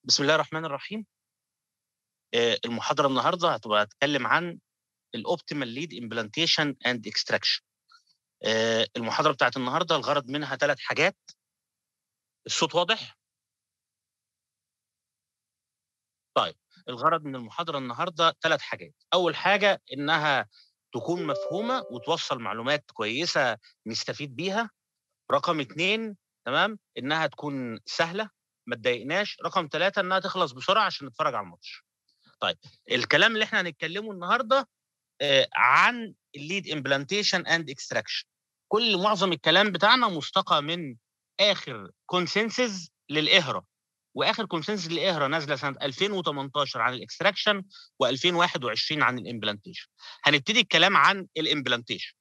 بسم الله الرحمن الرحيم آه، المحاضره النهارده هتبقى هتكلم عن الاوبتيمال ليد امبلانتيشن اند اكستراكشن المحاضره بتاعت النهارده الغرض منها ثلاث حاجات الصوت واضح طيب الغرض من المحاضره النهارده ثلاث حاجات اول حاجه انها تكون مفهومه وتوصل معلومات كويسه نستفيد بيها رقم اثنين تمام انها تكون سهله ما تضايقناش رقم ثلاثة انها تخلص بسرعه عشان نتفرج على الماتش طيب الكلام اللي احنا هنتكلمه النهارده آه عن الليد امبلانتيشن اند اكستراكشن كل معظم الكلام بتاعنا مستقى من اخر كونسنسز للاهرا واخر كونسنسز للاهرا نازله سنه 2018 عن الاكستراكشن و2021 عن الامبلانتيشن هنبتدي الكلام عن الامبلانتيشن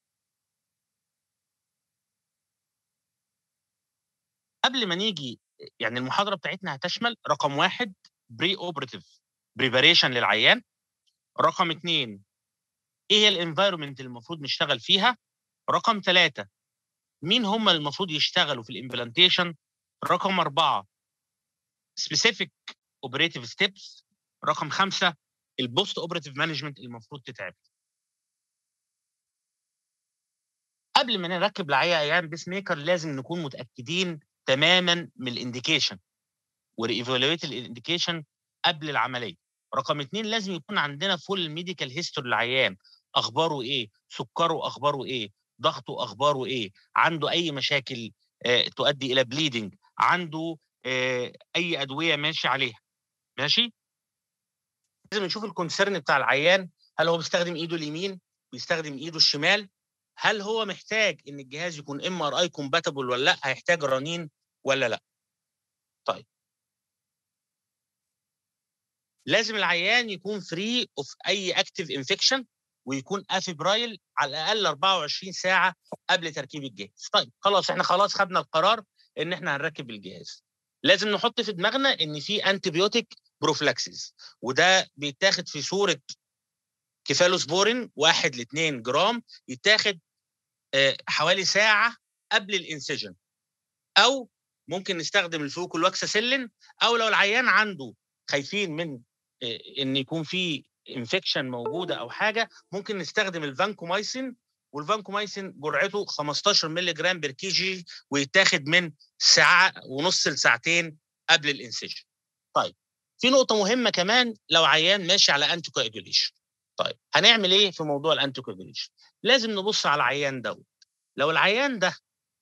قبل ما نيجي يعني المحاضره بتاعتنا هتشمل رقم واحد بري اوبراتيف بريباريشن للعيان رقم اثنين ايه هي الانفايرمنت اللي المفروض نشتغل فيها رقم ثلاثة مين هم المفروض يشتغلوا في الامبلانتيشن رقم أربعة سبيسيفيك اوبريتيف ستيبس رقم خمسة البوست اوبريتيف مانجمنت المفروض تتعمل قبل ما نركب لعيان بيس ميكر لازم نكون متاكدين تماما من الانديكيشن وريفالويت الانديكيشن قبل العمليه رقم اثنين لازم يكون عندنا فول ميديكال هيستوري للعيان اخباره ايه سكره اخباره ايه ضغطه اخباره ايه عنده اي مشاكل آه تؤدي الى بليدنج عنده آه اي ادويه ماشي عليها ماشي لازم نشوف الكونسيرن بتاع العيان هل هو بيستخدم ايده اليمين بيستخدم ايده الشمال هل هو محتاج ان الجهاز يكون ام ار اي كومباتبل ولا لا هيحتاج رنين ولا لا طيب لازم العيان يكون فري اوف اي اكتيف انفكشن ويكون افيبرايل على الاقل 24 ساعه قبل تركيب الجهاز طيب خلاص احنا خلاص خدنا القرار ان احنا هنركب الجهاز لازم نحط في دماغنا ان في انتيبيوتيك بروفلاكسيس وده بيتاخد في صوره كيفالوسبورين 1 ل 2 جرام يتاخد حوالي ساعه قبل الانسجن او ممكن نستخدم الفلوكولواكساسيلين او لو العيان عنده خايفين من ان يكون في انفكشن موجوده او حاجه ممكن نستخدم الفانكومايسين والفانكومايسين جرعته 15 مللي جرام بير كي جي ويتاخد من ساعه ونص لساعتين قبل الانسجن. طيب في نقطه مهمه كمان لو عيان ماشي على انتي كواجوليشن. طيب هنعمل ايه في موضوع الانتي كواجوليشن؟ لازم نبص على العيان دوت. لو العيان ده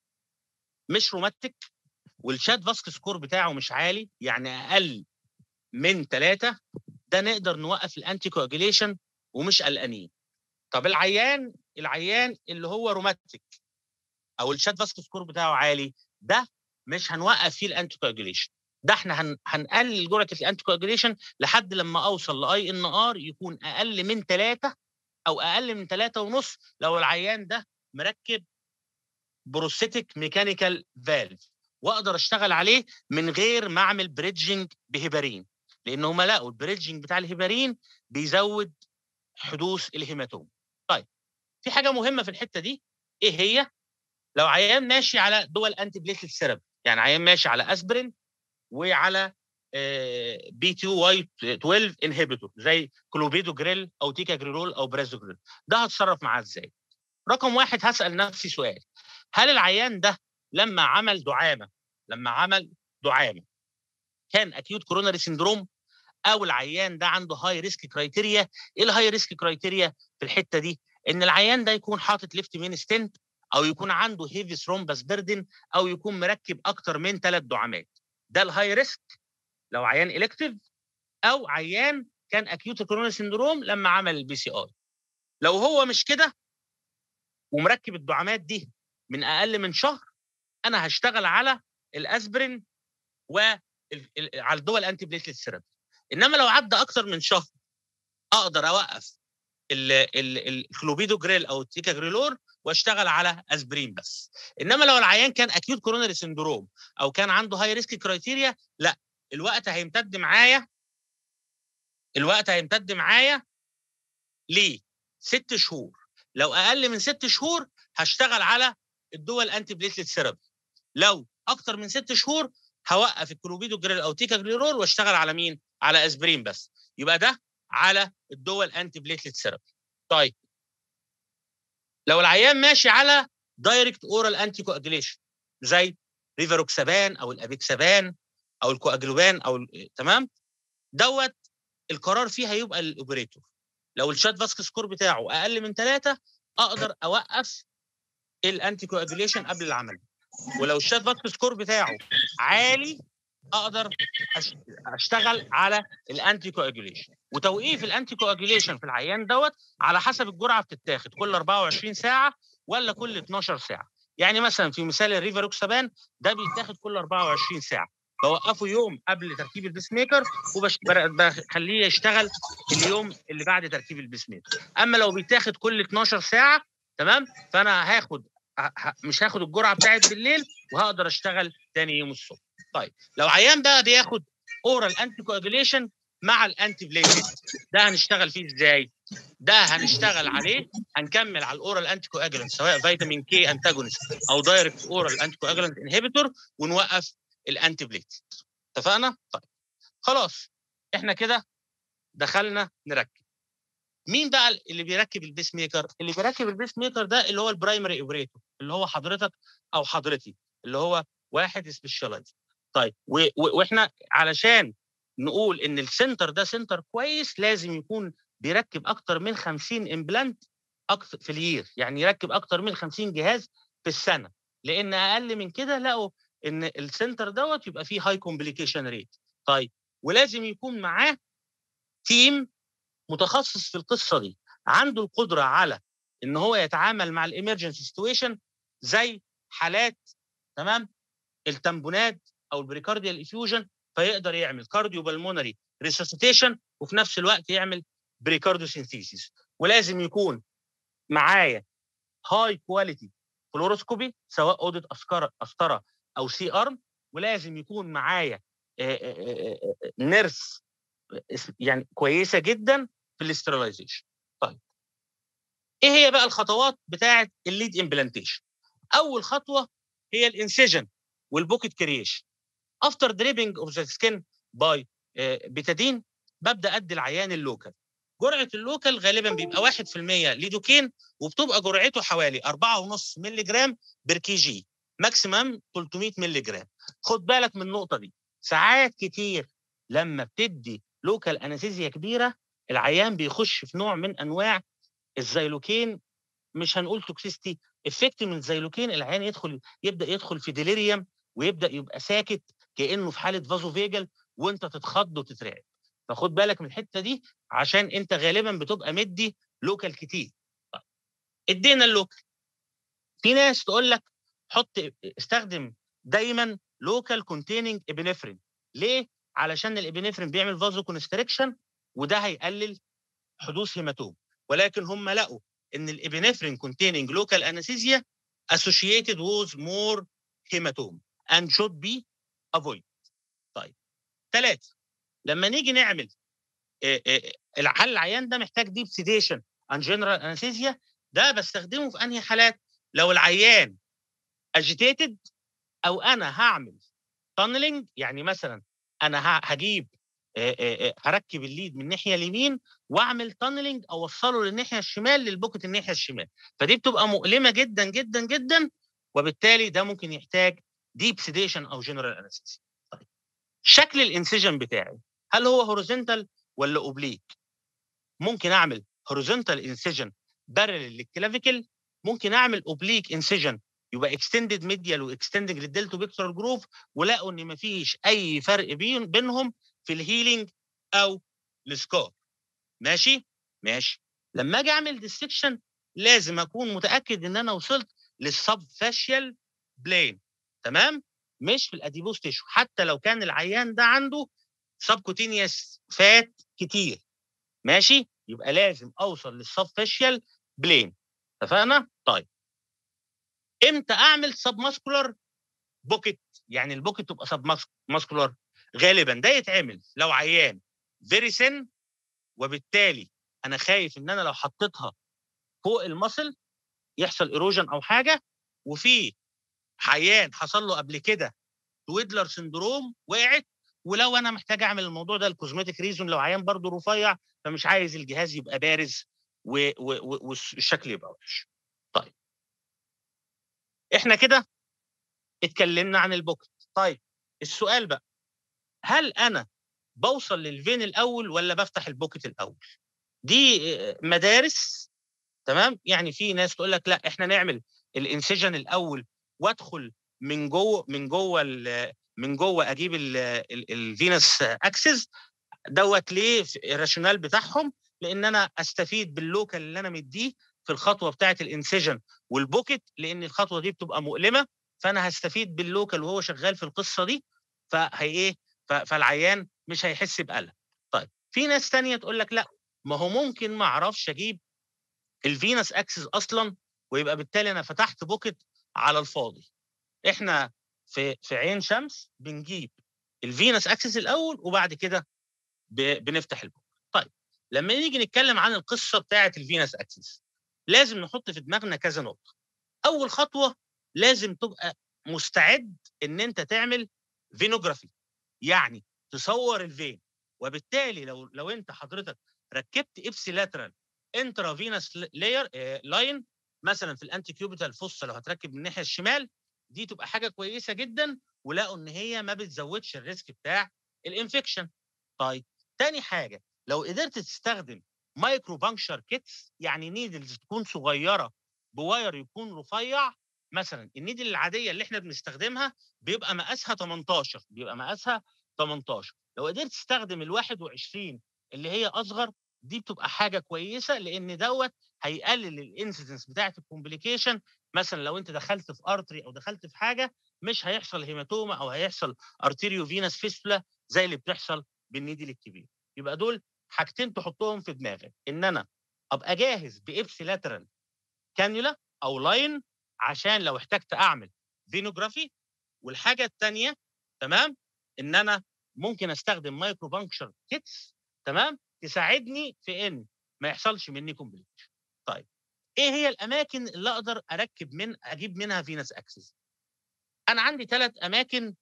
مش روماتيك والشات فاسك سكور بتاعه مش عالي يعني اقل من ثلاثة ده نقدر نوقف الانتي كواجوليشن ومش قلقانين طب العيان العيان اللي هو روماتيك او الشات فاسك سكور بتاعه عالي ده مش هنوقف فيه الانتي كواجوليشن ده احنا هن... هنقلل جرعه الانتي كواجوليشن لحد لما اوصل لاي ان ار يكون اقل من ثلاثة او اقل من ثلاثة ونص لو العيان ده مركب بروستيك ميكانيكال فالف واقدر اشتغل عليه من غير ما اعمل بريدجنج بهيبارين لان هم لقوا البريدجنج بتاع الهيبارين بيزود حدوث الهيماتوم طيب في حاجه مهمه في الحته دي ايه هي لو عيان ماشي على دول انتي بليتلت سيرب يعني عيان ماشي على اسبرين وعلى بي 2 واي 12 انهبيتور زي كلوبيدو جريل او تيكا جريرول او برازو جريل ده هتصرف معاه ازاي رقم واحد هسال نفسي سؤال هل العيان ده لما عمل دعامه لما عمل دعامه كان اكيوت كوروناري سندروم او العيان ده عنده هاي ريسك كرايتيريا ايه الهاي ريسك كرايتيريا في الحته دي ان العيان ده يكون حاطط ليفت مين ستنت او يكون عنده هيفي ثرومبس بيردن او يكون مركب اكتر من ثلاث دعامات ده الهاي ريسك لو عيان الكتيف او عيان كان اكيوت كوروناري سندروم لما عمل البي سي اي لو هو مش كده ومركب الدعامات دي من اقل من شهر انا هشتغل على الاسبرين و على الدول انتي بليتلت ثيرابي انما لو عدى اكتر من شهر اقدر اوقف الكلوبيدو جريل او التيكا جريلور واشتغل على اسبرين بس انما لو العيان كان اكيوت كوروناري سندروم او كان عنده هاي ريسك كرايتيريا لا الوقت هيمتد معايا الوقت هيمتد معايا ليه ست شهور لو اقل من ست شهور هشتغل على الدول انتي بليتلت ثيرابي لو اكتر من ست شهور هوقف الكلوبيدوجريل او تيكاجليرول واشتغل على مين؟ على اسبرين بس يبقى ده على الدول انتي بليتلت ثيرابي طيب لو العيان ماشي على دايركت اورال انتي كواجليشن زي ريفاروكسابان او الابيكسابان او الكواجلوبان او تمام دوت القرار فيه هيبقى الاوبريتور لو الشات فاسك سكور بتاعه اقل من ثلاثه اقدر اوقف الانتي كواجوليشن قبل العمل ولو الشات فاسك سكور بتاعه عالي اقدر اشتغل على الانتي كواجوليشن وتوقيف الانتي كواجوليشن في العيان دوت على حسب الجرعه بتتاخد كل 24 ساعه ولا كل 12 ساعه يعني مثلا في مثال الريفاروكسابان ده بيتاخد كل 24 ساعه بوقفه يوم قبل تركيب البيس ميكر وبخليه يشتغل اليوم اللي بعد تركيب البيس ميكر اما لو بيتاخد كل 12 ساعه تمام فانا هاخد مش هاخد الجرعه بتاعت بالليل وهقدر اشتغل تاني يوم الصبح طيب لو عيان بقى بياخد اورال انتي كواجوليشن مع الانتي بليتلت ده هنشتغل فيه ازاي ده هنشتغل عليه هنكمل على الاورال انتي كواجولانت سواء فيتامين كي انتاجونست او دايركت اورال انتي كواجولانت انهبيتور ونوقف الانتي بليت اتفقنا طيب خلاص احنا كده دخلنا نركب مين بقى اللي بيركب البيس ميكر اللي بيركب البيس ميكر ده اللي هو البرايمري اوبريتور اللي هو حضرتك او حضرتي اللي هو واحد سبيشالايز طيب واحنا علشان نقول ان السنتر ده سنتر كويس لازم يكون بيركب اكتر من 50 امبلانت اكتر في الير يعني يركب اكتر من 50 جهاز في السنه لان اقل من كده لقوا ان السنتر دوت يبقى فيه هاي كومبليكيشن ريت طيب ولازم يكون معاه تيم متخصص في القصه دي عنده القدره على ان هو يتعامل مع الامرجنسي سيتويشن زي حالات تمام التمبونات او البريكارديال افيوجن فيقدر يعمل كارديو بالمونري ريسوسيتيشن وفي نفس الوقت يعمل بريكارديو سينثيسيس ولازم يكون معايا هاي كواليتي فلوروسكوبي سواء اوضه قسطره او سي ارم ولازم يكون معايا نيرس يعني كويسه جدا في الاسترلايزيشن طيب ايه هي بقى الخطوات بتاعه الليد امبلانتيشن اول خطوه هي الانسيجن والبوكيت كرييشن افتر دريبنج اوف ذا سكين باي بيتادين ببدا ادي العيان اللوكال جرعه اللوكال غالبا بيبقى 1% ليدوكين وبتبقى جرعته حوالي 4.5 مللي جرام بير كي جي ماكسيمم 300 مللي جرام خد بالك من النقطه دي ساعات كتير لما بتدي لوكال انستيزيا كبيره العيان بيخش في نوع من انواع الزيلوكين مش هنقول توكسيستي افكت من الزيلوكين العيان يدخل يبدا يدخل في ديليريوم ويبدا يبقى ساكت كانه في حاله فازو فيجل وانت تتخض وتترعب فخد بالك من الحته دي عشان انت غالبا بتبقى مدي لوكال كتير ادينا اللوكال في ناس تقول لك حط استخدم دايما لوكال كونتيننج ابنفرين ليه علشان الابنفرين بيعمل فازو كونستريكشن وده هيقلل حدوث هيماتوم ولكن هم لقوا ان الابنفرين containing local anesthesia associated with more hematome and should be avoided. طيب ثلاثة لما نيجي نعمل الحل العيان ده محتاج ديب سيديشن ان جنرال انستيزيا ده بستخدمه في انهي حالات لو العيان اجيتيتد او انا هعمل تانلينج يعني مثلا انا هجيب هركب الليد من الناحيه اليمين واعمل تانلينج اوصله للناحيه الشمال للبوكت الناحيه الشمال فدي بتبقى مؤلمه جدا جدا جدا وبالتالي ده ممكن يحتاج ديب سيديشن او جنرال انستيزيا طيب شكل الانسجن بتاعي هل هو هوريزونتال ولا اوبليك ممكن اعمل هوريزونتال انسجن بارل للكلافيكل ممكن اعمل اوبليك انسجن يبقى اكستندد ميديال واكستندنج للدلتو بيكتورال جروف ولقوا ان مفيش اي فرق بين بينهم في الهيلينج او السكار ماشي ماشي لما اجي اعمل ديسكشن لازم اكون متاكد ان انا وصلت للسب فاشيال بلين تمام مش في الاديبوس تيشو حتى لو كان العيان ده عنده سبكوتينيوس فات كتير ماشي يبقى لازم اوصل للسب فاشيال بلين اتفقنا طيب امتى اعمل سب ماسكولار بوكيت يعني البوكيت تبقى سب ماسكولار غالبا ده يتعمل لو عيان فيري سن وبالتالي انا خايف ان انا لو حطيتها فوق المصل يحصل ايروجن او حاجه وفي عيان حصل له قبل كده تويدلر سندروم وقعت ولو انا محتاج اعمل الموضوع ده الكوزمتيك ريزون لو عيان برضه رفيع فمش عايز الجهاز يبقى بارز والشكل يبقى وحش. طيب احنا كده اتكلمنا عن البوكت طيب السؤال بقى هل انا بوصل للفين الاول ولا بفتح البوكت الاول دي مدارس تمام يعني في ناس تقول لك لا احنا نعمل الانسجن الاول وادخل من جوه من جوه من جوه اجيب الفينس اكسس دوت ليه الراشونال بتاعهم لان انا استفيد باللوكال اللي انا مديه في الخطوه بتاعه الانسجن والبوكت لان الخطوه دي بتبقى مؤلمه فانا هستفيد باللوكال وهو شغال في القصه دي فهي ايه فالعيان مش هيحس بألم طيب في ناس تانية تقول لك لا ما هو ممكن ما اعرفش اجيب الفينس اكسس اصلا ويبقى بالتالي انا فتحت بوكت على الفاضي احنا في في عين شمس بنجيب الفينس اكسس الاول وبعد كده بنفتح البوكت طيب لما نيجي نتكلم عن القصه بتاعه الفينس اكسس لازم نحط في دماغنا كذا نقطه اول خطوه لازم تبقى مستعد ان انت تعمل فينوجرافي يعني تصور الفين وبالتالي لو لو انت حضرتك ركبت ابسي لاترال انترا فينس لاير لاين مثلا في الانتي كيوبيتال فوسا لو هتركب من الناحيه الشمال دي تبقى حاجه كويسه جدا ولقوا ان هي ما بتزودش الريسك بتاع الانفكشن طيب تاني حاجه لو قدرت تستخدم مايكرو بانكشر كيتس يعني نيدلز تكون صغيره بواير يكون رفيع مثلا النيدل العاديه اللي احنا بنستخدمها بيبقى مقاسها 18 بيبقى مقاسها 18 لو قدرت تستخدم ال 21 اللي هي اصغر دي بتبقى حاجه كويسه لان دوت هيقلل الانسيدنس بتاعه الكومبليكيشن مثلا لو انت دخلت في ارتري او دخلت في حاجه مش هيحصل هيماتوما او هيحصل ارتيريو فينس فيستولا زي اللي بتحصل بالنيدل الكبير يبقى دول حاجتين تحطهم في دماغك ان انا ابقى جاهز بابسي لاترال كانيولا او لاين عشان لو احتجت اعمل فينوجرافي والحاجه الثانيه تمام ان انا ممكن استخدم مايكرو بانكشر كيتس تمام تساعدني في ان ما يحصلش مني كومبليكيشن طيب ايه هي الاماكن اللي اقدر اركب من اجيب منها فينس اكسس انا عندي ثلاث اماكن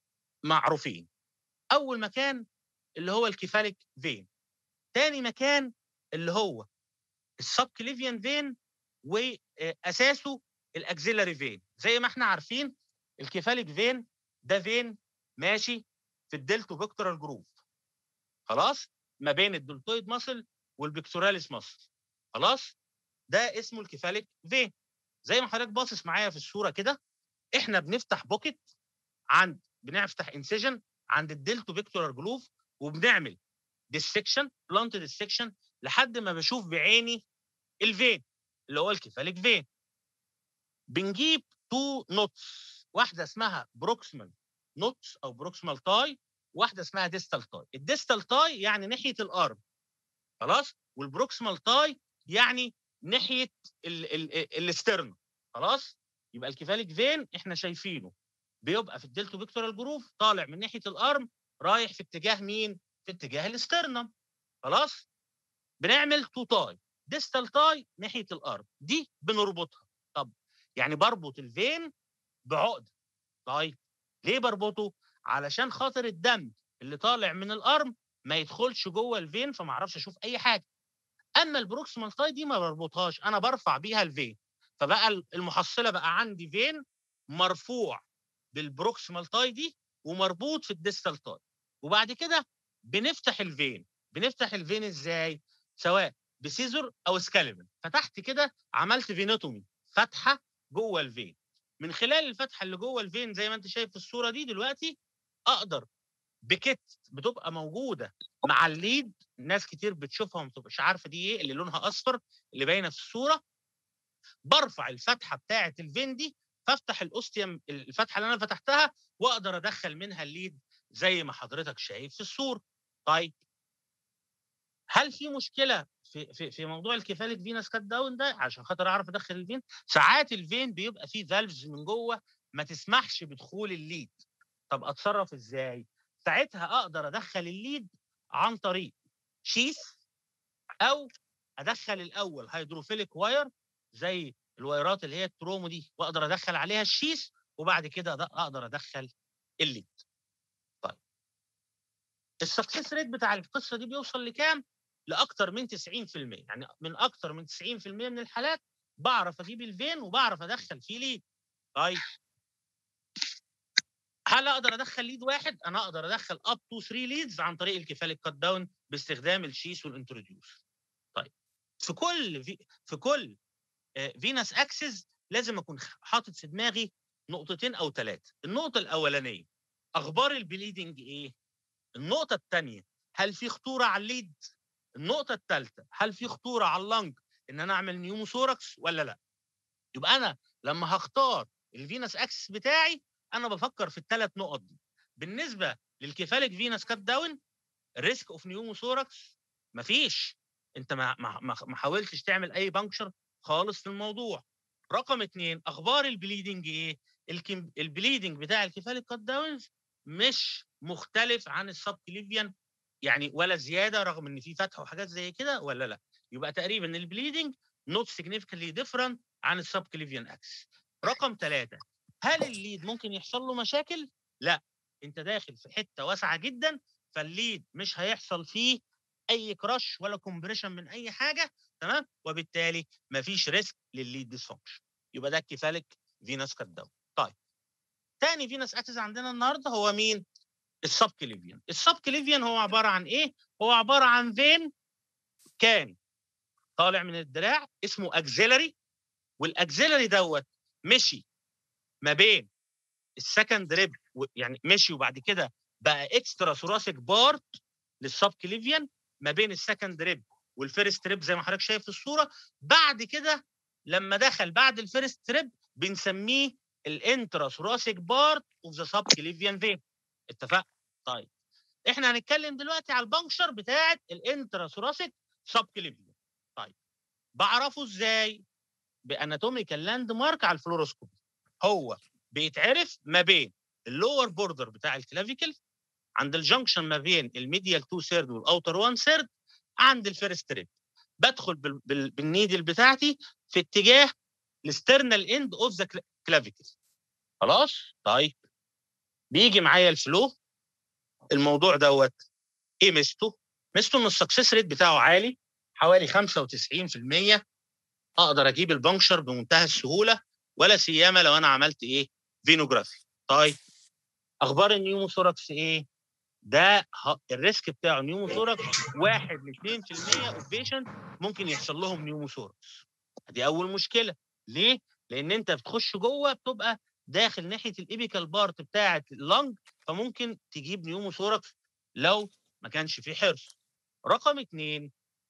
معروفين اول مكان اللي هو الكيفاليك فين تاني مكان اللي هو السب كليفيان فين واساسه الاكزيلاري فين زي ما احنا عارفين الكيفاليك فين ده فين ماشي في الدلتو بيكتورال جروف خلاص ما بين الدلتويد ماسل والبيكتوراليس ماسل خلاص ده اسمه الكيفاليك فين زي ما حضرتك باصص معايا في الصوره كده احنا بنفتح بوكيت عند بنفتح انسيجن عند الدلتو بيكتورال جروف وبنعمل ديسكشن بلانت ديسكشن لحد ما بشوف بعيني الفين اللي هو الكيفاليك فين بنجيب تو نوتس واحده اسمها بروكسيمال نوتس او بروكسيمال تاي واحده اسمها ديستال تاي الديستال تاي يعني ناحيه الارم خلاص والبروكسيمال تاي يعني ناحيه الاسترن خلاص يبقى الكيفاليك فين احنا شايفينه بيبقى في الدلتو بيكتورال جروف طالع من ناحيه الارم رايح في اتجاه مين في اتجاه الاسترنم خلاص بنعمل تو تاي ديستال تاي ناحيه الارم دي بنربطها طب يعني بربط الفين بعقده طيب ليه بربطه علشان خاطر الدم اللي طالع من الارم ما يدخلش جوه الفين فما اعرفش اشوف اي حاجه اما البروكسيمال تاي دي ما بربطهاش انا برفع بيها الفين فبقى المحصله بقى عندي فين مرفوع بالبروكسيمال تاي دي ومربوط في الديستال تاي وبعد كده بنفتح الفين بنفتح الفين ازاي سواء بسيزر او سكالبل فتحت كده عملت فينوتومي فتحه جوه الفين من خلال الفتحه اللي جوه الفين زي ما انت شايف في الصوره دي دلوقتي اقدر بكت بتبقى موجوده مع الليد ناس كتير بتشوفها وما بتبقاش عارفه دي ايه اللي لونها اصفر اللي باينه في الصوره برفع الفتحه بتاعه الفين دي فافتح الاوستيوم الفتحه اللي انا فتحتها واقدر ادخل منها الليد زي ما حضرتك شايف في الصوره طيب هل في مشكله في في في موضوع الكيفاليك فينس كات داون ده عشان خاطر اعرف ادخل الفين ساعات الفين بيبقى فيه فالفز من جوه ما تسمحش بدخول الليد طب اتصرف ازاي ساعتها اقدر ادخل الليد عن طريق شيث او ادخل الاول هيدروفيليك واير زي الوايرات اللي هي الترومو دي واقدر ادخل عليها الشيث وبعد كده اقدر ادخل الليد طيب السكسس ريت بتاع القصه دي بيوصل لكام لاكثر من 90% يعني من اكثر من 90% من الحالات بعرف اجيب الفين وبعرف ادخل فيه ليد طيب هل اقدر ادخل ليد واحد؟ انا اقدر ادخل اب تو 3 ليدز عن طريق الكفاله كات داون باستخدام الشيس والانتروديوس. طيب في كل في, في كل فينس اكسس لازم اكون حاطط في دماغي نقطتين او ثلاثه، النقطه الاولانيه اخبار البليدنج ايه؟ النقطه الثانيه هل في خطوره على الليد؟ النقطه الثالثه هل في خطوره على اللنج ان انا اعمل نيوموثوركس ولا لا؟ يبقى انا لما هختار الفينس اكسس بتاعي انا بفكر في الثلاث نقط دي بالنسبه للكيفاليك فينس كات داون الريسك اوف نيوموثوركس مفيش انت ما ما ما حاولتش تعمل اي بانكشر خالص في الموضوع رقم اثنين اخبار البليدنج ايه البليدنج بتاع الكيفاليك كات داونز مش مختلف عن السب كليفيان يعني ولا زياده رغم ان في فتح وحاجات زي كده ولا لا يبقى تقريبا البليدنج نوت significantly different عن السب كليفيان اكس رقم ثلاثة هل الليد ممكن يحصل له مشاكل؟ لا انت داخل في حته واسعه جدا فالليد مش هيحصل فيه اي كراش ولا كومبريشن من اي حاجه تمام وبالتالي مفيش ريسك للليد ديسفانكشن يبقى ده كفالك فينس كات داون طيب تاني فينس اكسس عندنا النهارده هو مين؟ السب كليفيان السب كليفيان هو عباره عن ايه؟ هو عباره عن فين كان طالع من الدراع اسمه اكزيلري والاكزيلري دوت مشي ما بين السكند ريب يعني مشي وبعد كده بقى اكسترا ثوراسيك بارت للسب كليفيان ما بين السكند ريب والفيرست ريب زي ما حضرتك شايف في الصوره بعد كده لما دخل بعد الفيرست ريب بنسميه الانترا ثوراسيك بارت اوف ذا سب كليفيان فين اتفقنا طيب احنا هنتكلم دلوقتي على البنكشر بتاعه الانترا ثوراسيك سب كليفيان طيب بعرفه ازاي باناتوميكال لاند مارك على الفلوروسكوب هو بيتعرف ما بين اللور بوردر بتاع الكلافيكل عند الجنكشن ما بين الميديال 2 سيرد والاوتر 1 سيرد عند الفيرست ريب بدخل بال بال بالنيدل بتاعتي في اتجاه الاسترنال اند اوف ذا كلافيكل خلاص طيب بيجي معايا الفلو الموضوع دوت ايه ميزته؟ ميزته ان السكسس ريت بتاعه عالي حوالي 95% اقدر اجيب البنكشر بمنتهى السهوله ولا سيما لو انا عملت ايه فينوجرافي طيب اخبار النيوموثوركس ايه ده الريسك بتاعه نيوموثوركس 1 ل 2% اوف بيشنت ممكن يحصل لهم نيوموثوركس دي اول مشكله ليه لان انت بتخش جوه بتبقى داخل ناحيه الابيكال بارت بتاعه اللنج فممكن تجيب نيوموثوركس لو ما كانش في حرص رقم اثنين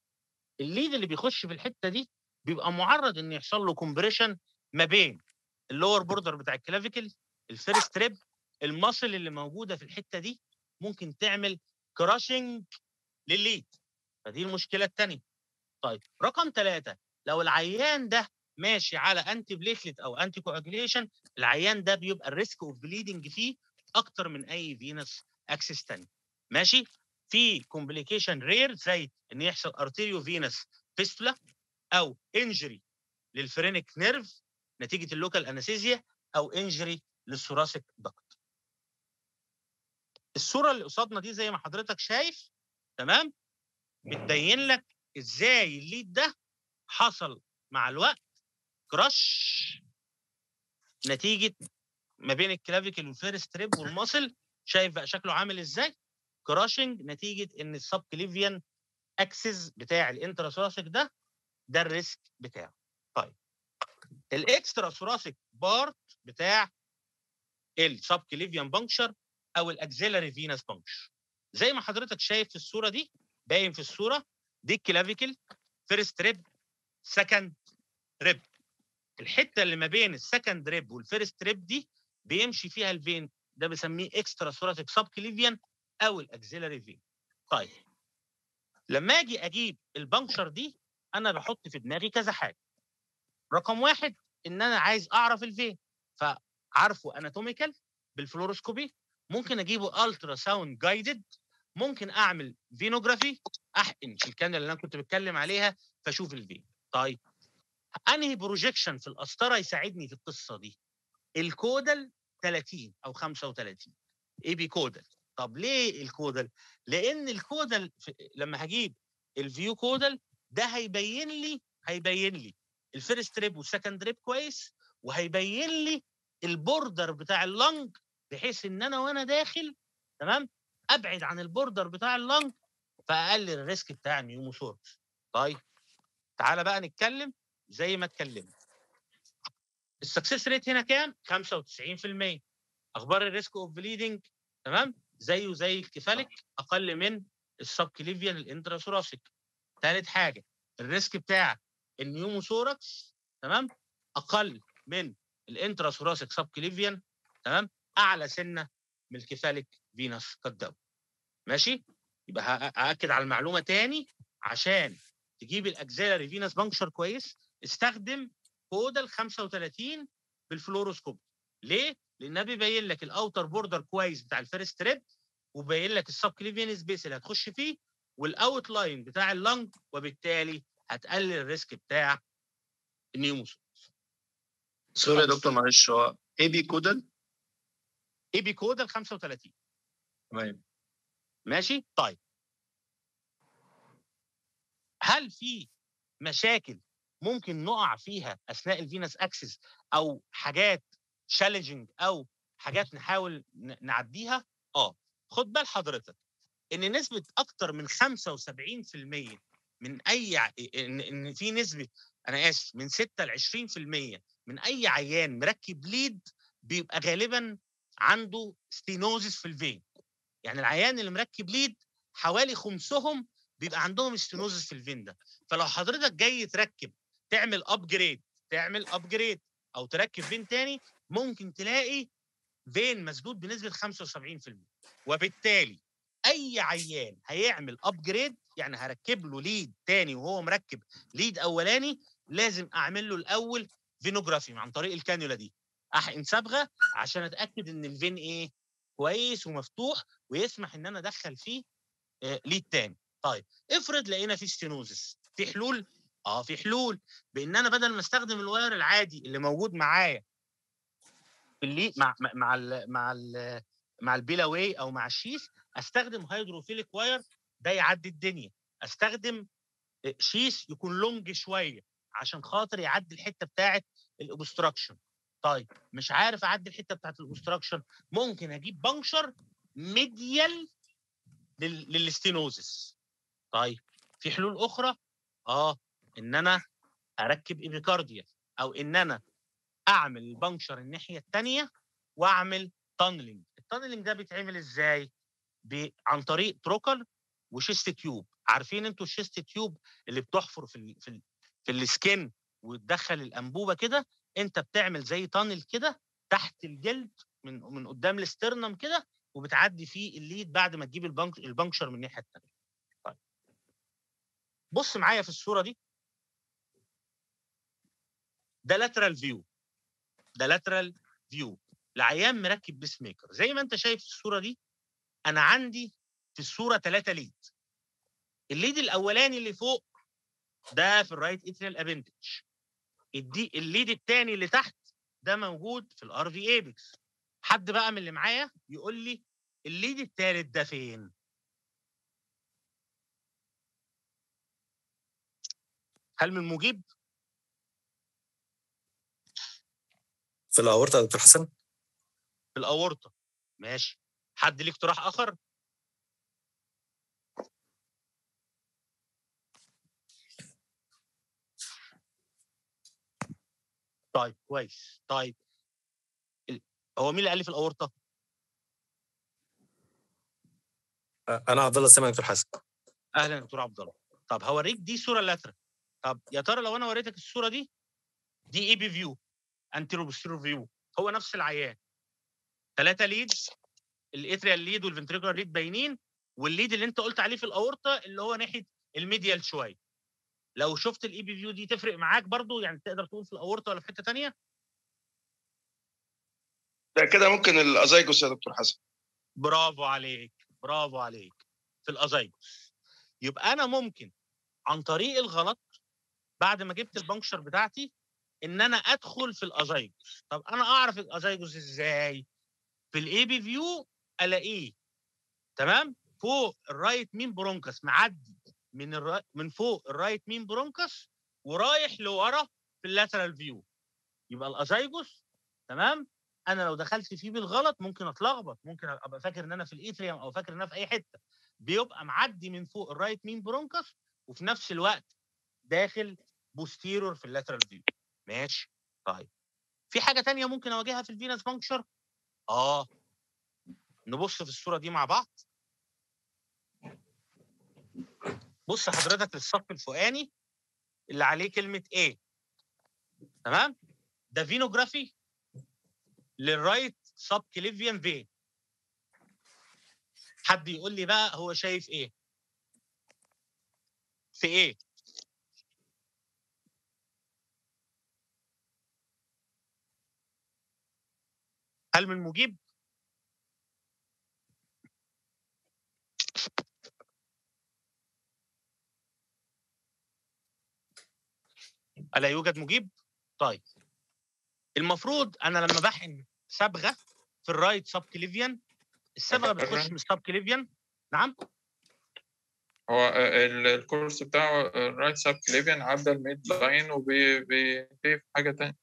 الليد اللي بيخش في الحته دي بيبقى معرض ان يحصل له كومبريشن ما بين اللور بوردر بتاع الكلافيكل الفيرست ريب المصل اللي موجوده في الحته دي ممكن تعمل كراشنج للليد فدي المشكله الثانيه طيب رقم ثلاثة لو العيان ده ماشي على انتي بليتلت او انتي كواجوليشن العيان ده بيبقى الريسك اوف بليدنج فيه اكتر من اي فينس اكسس ثاني ماشي في كومبليكيشن رير زي ان يحصل ارتيريو فينس فيستولا او انجري للفرينك نيرف نتيجه اللوكال انستيزيا او انجري للثوراسيك دكت الصوره اللي قصادنا دي زي ما حضرتك شايف تمام بتبين لك ازاي الليد ده حصل مع الوقت كراش نتيجه ما بين الكلافيكل والفيرست ريب والماسل شايف بقى شكله عامل ازاي كراشنج نتيجه ان السب كليفيان اكسس بتاع الانتراسوراسيك ده ده الريسك بتاعه طيب الاكسترا ثوراسيك بارت بتاع السب كليفيان بانكشر او الاكزيلاري فينس بانكشر زي ما حضرتك شايف في الصوره دي باين في الصوره دي الكلافيكل فيرست ريب سكند ريب الحته اللي ما بين السكند ريب والفيرست ريب دي بيمشي فيها الفين ده بسميه اكسترا ثوراسيك سب كليفيان او الاكزيلاري فين طيب لما اجي اجيب البنكشر دي انا بحط في دماغي كذا حاجه رقم واحد ان انا عايز اعرف الفين فعارفه اناتوميكال بالفلوروسكوبي ممكن اجيبه الترا ساوند جايدد ممكن اعمل فينوجرافي احقن في الكانولا اللي انا كنت بتكلم عليها فاشوف الفين طيب انهي بروجيكشن في القسطره يساعدني في القصه دي الكودال 30 او 35 اي بي كودال طب ليه الكودال لان الكودال لما هجيب الفيو كودال ده هيبين لي هيبين لي الفيرست ريب والسكند ريب كويس وهيبين لي البوردر بتاع اللنج بحيث ان انا وانا داخل تمام ابعد عن البوردر بتاع اللنج فاقلل الريسك بتاع النيوموثوركس طيب تعالى بقى نتكلم زي ما اتكلمنا السكسس ريت هنا كام 95% اخبار الريسك اوف بليدنج تمام زيه زي الكفالك اقل من السب كليفيان الانتراسوراسيك ثالث حاجه الريسك بتاع النيوموثوركس تمام اقل من الانتراسوراسيك سب كليفيان تمام اعلى سنه من الكفالك فينوس كداو ماشي يبقى هاكد على المعلومه تاني عشان تجيب الاكزيلري فينوس بانكشر كويس استخدم كودال 35 بالفلوروسكوب ليه؟ لانها بيبين لك الاوتر بوردر كويس بتاع الفيرست ريب وبين لك السب كليفيان سبيس اللي هتخش فيه والاوت لاين بتاع اللنج وبالتالي هتقلل الريسك بتاع النيوموس سوري يا دكتور معلش هو اي بي كودال اي بي كودال 35 تمام ماشي طيب هل في مشاكل ممكن نقع فيها اثناء الفينس اكسس او حاجات تشالنجنج او حاجات نحاول نعديها اه خد بال حضرتك ان نسبه اكتر من 75% من اي ان, إن في نسبه انا اسف من 6 ل 20% من اي عيان مركب ليد بيبقى غالبا عنده ستينوزس في الفين يعني العيان اللي مركب ليد حوالي خمسهم بيبقى عندهم ستينوزس في الفين ده فلو حضرتك جاي تركب تعمل ابجريد تعمل ابجريد او تركب فين تاني ممكن تلاقي فين مسدود بنسبه 75% وبالتالي اي عيان هيعمل ابجريد يعني هركب له ليد تاني وهو مركب ليد اولاني لازم اعمل له الاول فينوجرافي عن طريق الكانيولا دي احقن صبغه عشان اتاكد ان الفين ايه كويس ومفتوح ويسمح ان انا ادخل فيه آه ليد تاني طيب افرض لقينا فيه ستينوزس في حلول اه في حلول بان انا بدل ما استخدم الواير العادي اللي موجود معايا في اللي مع مع ال مع ال مع البيلا واي او مع الشيس استخدم هيدروفيليك واير ده يعدي الدنيا استخدم شيس يكون لونج شويه عشان خاطر يعدي الحته بتاعه الاوبستراكشن طيب مش عارف اعدي الحته بتاعه الاوبستراكشن ممكن اجيب بنكشر ميديال للستينوزس طيب في حلول اخرى اه ان انا اركب ايبيكارديا او ان انا اعمل البنكشر الناحيه الثانيه واعمل تانلينج التانلينج ده بيتعمل ازاي عن طريق تروكر وشيست تيوب عارفين انتوا الشيست تيوب اللي بتحفر في ال في ال في السكين وتدخل الانبوبه كده انت بتعمل زي تانل كده تحت الجلد من من قدام الاسترنم كده وبتعدي فيه الليد بعد ما تجيب البنك البنكشر من الناحيه الثانيه طيب بص معايا في الصوره دي ده لاترال فيو ده لاترال فيو لعيان مركب بيس ميكر زي ما انت شايف في الصوره دي انا عندي في الصوره ثلاثه ليد الليد الاولاني اللي فوق ده في الرايت اتريال ابندج الليد الثاني اللي تحت ده موجود في الار في ايبكس حد بقى من اللي معايا يقول لي الليد الثالث ده فين هل من مجيب في الاورطه يا دكتور حسن في الاورطه ماشي حد ليه اقتراح اخر طيب كويس طيب هو مين اللي قال لي في الاورطه انا عبد الله سامع دكتور حسن اهلا دكتور عبد الله طب هوريك دي صوره لاترال طب يا ترى لو انا وريتك الصوره دي دي اي بي فيو انتيرو بوستيرو فيو هو نفس العيان ثلاثه ليدز الاتريال ليد والفنتريكولار ليد باينين والليد اللي انت قلت عليه في الاورطه اللي هو ناحيه الميديال شويه لو شفت الاي بي فيو دي تفرق معاك برضو يعني تقدر تقول في الاورطه ولا في حته ثانيه ده كده ممكن الازايجوس يا دكتور حسن برافو عليك برافو عليك في الازايجوس يبقى انا ممكن عن طريق الغلط بعد ما جبت البنكشر بتاعتي ان انا ادخل في الازايجوس طب انا اعرف الازايجوس ازاي في الاي بي فيو الاقيه تمام فوق الرايت مين برونكس معدي من الرا... من فوق الرايت مين برونكس ورايح لورا في اللاترال فيو يبقى الازايجوس تمام انا لو دخلت فيه بالغلط ممكن اتلخبط ممكن ابقى فاكر ان انا في الايتريوم او فاكر ان انا في اي حته بيبقى معدي من فوق الرايت مين برونكس وفي نفس الوقت داخل بوستيرور في اللاترال فيو ماشي طيب في حاجه تانية ممكن اواجهها في الفينس بانكشر اه نبص في الصوره دي مع بعض بص حضرتك للصف الفوقاني اللي عليه كلمه A تمام ده فينوجرافي للرايت سب كليفيان فين حد يقول لي بقى هو شايف ايه في ايه هل من مجيب ألا يوجد مجيب؟ طيب المفروض أنا لما بحقن صبغة في الرايت سب كليفيان الصبغة بتخش من السب كليفيان نعم هو ال- الكورس بتاعه الرايت سب كليفيان عدى الميد لاين وبينتهي في حاجة تانية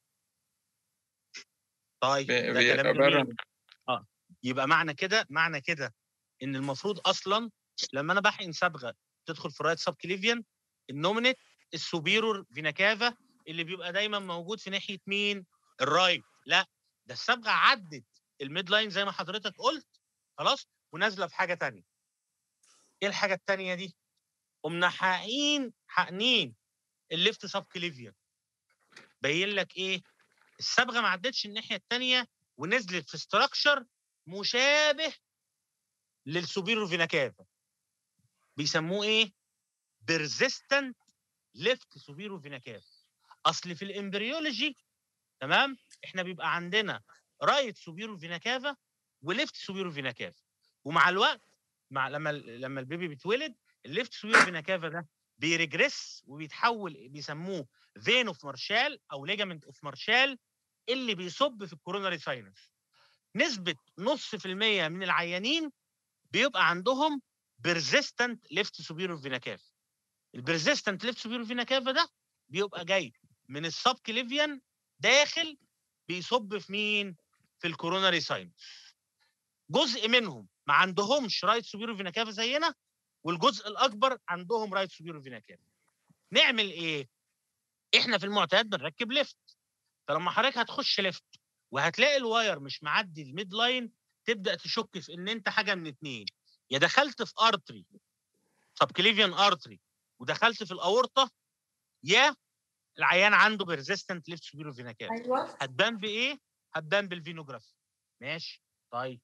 طيب بي- ده بيبقى كلام بره جميل اه يبقى معنى كده معنى كده ان المفروض اصلا لما انا بحقن صبغه تدخل في الرايت سب كليفيان النومينيت السوبيرور فينا كافا اللي بيبقى دايما موجود في ناحيه مين؟ الرايت لا ده الصبغه عدت الميد لاين زي ما حضرتك قلت خلاص ونازله في حاجه تانية ايه الحاجه التانية دي؟ قمنا حاقين حاقنين الليفت سب كليفيان باين لك ايه؟ الصبغه ما عدتش الناحيه الثانيه ونزلت في استراكشر مشابه للسوبيرو فينا كافا بيسموه ايه؟ بيرزيستنت ليفت سوبيرو فينا كافا اصل في الامبريولوجي تمام احنا بيبقى عندنا رايت سوبيرو فينا كافا وليفت سوبيرو فينا كافا ومع الوقت مع لما لما البيبي بيتولد الليفت سوبيرو فينا كافا ده بيرجريس وبيتحول بيسموه فين اوف مارشال او ليجامنت اوف مارشال اللي بيصب في الكوروناري ساينس نسبة نص في المية من العيانين بيبقى عندهم بيرزيستنت ليفت سوبيرو فينا كافا البيرزيستنت ليفت سوبيرو فينا كافا ده بيبقى جاي من السب كليفيان داخل بيصب في مين؟ في الكوروناري ساينس جزء منهم ما عندهمش رايت سوبيرو فينا كافا زينا والجزء الاكبر عندهم رايت سوبيرو فينا كافا نعمل ايه؟ احنا في المعتاد بنركب ليفت فلما حضرتك هتخش ليفت وهتلاقي الواير مش معدي الميد لاين تبدا تشك في ان انت حاجه من اتنين يا دخلت في ارتري سب كليفيان ارتري ودخلت في الاورطه يا العيان عنده بيرزيستنت ليفت سوبيرو فينا كافا ايوه هتبان بايه؟ هتبان بالفينوجرافي ماشي طيب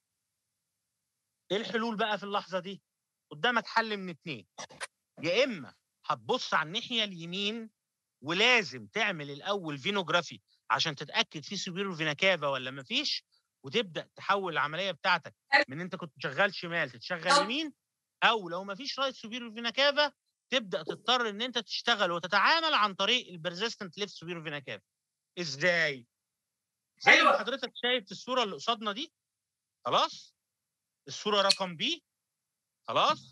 ايه الحلول بقى في اللحظه دي؟ قدامك حل من اتنين يا اما هتبص على الناحيه اليمين ولازم تعمل الاول فينوجرافي عشان تتاكد في سوبيرو فينا كافا ولا مفيش وتبدا تحول العمليه بتاعتك من انت كنت شغال شمال تتشغل يمين او لو مفيش رايت سوبيرو فينا كافا تبدا تضطر ان انت تشتغل وتتعامل عن طريق البرزيستنت ليفت سوبيرو فينا كافا ازاي؟ زي ما أيوة. حضرتك شايف في الصوره اللي قصادنا دي خلاص الصوره رقم بي خلاص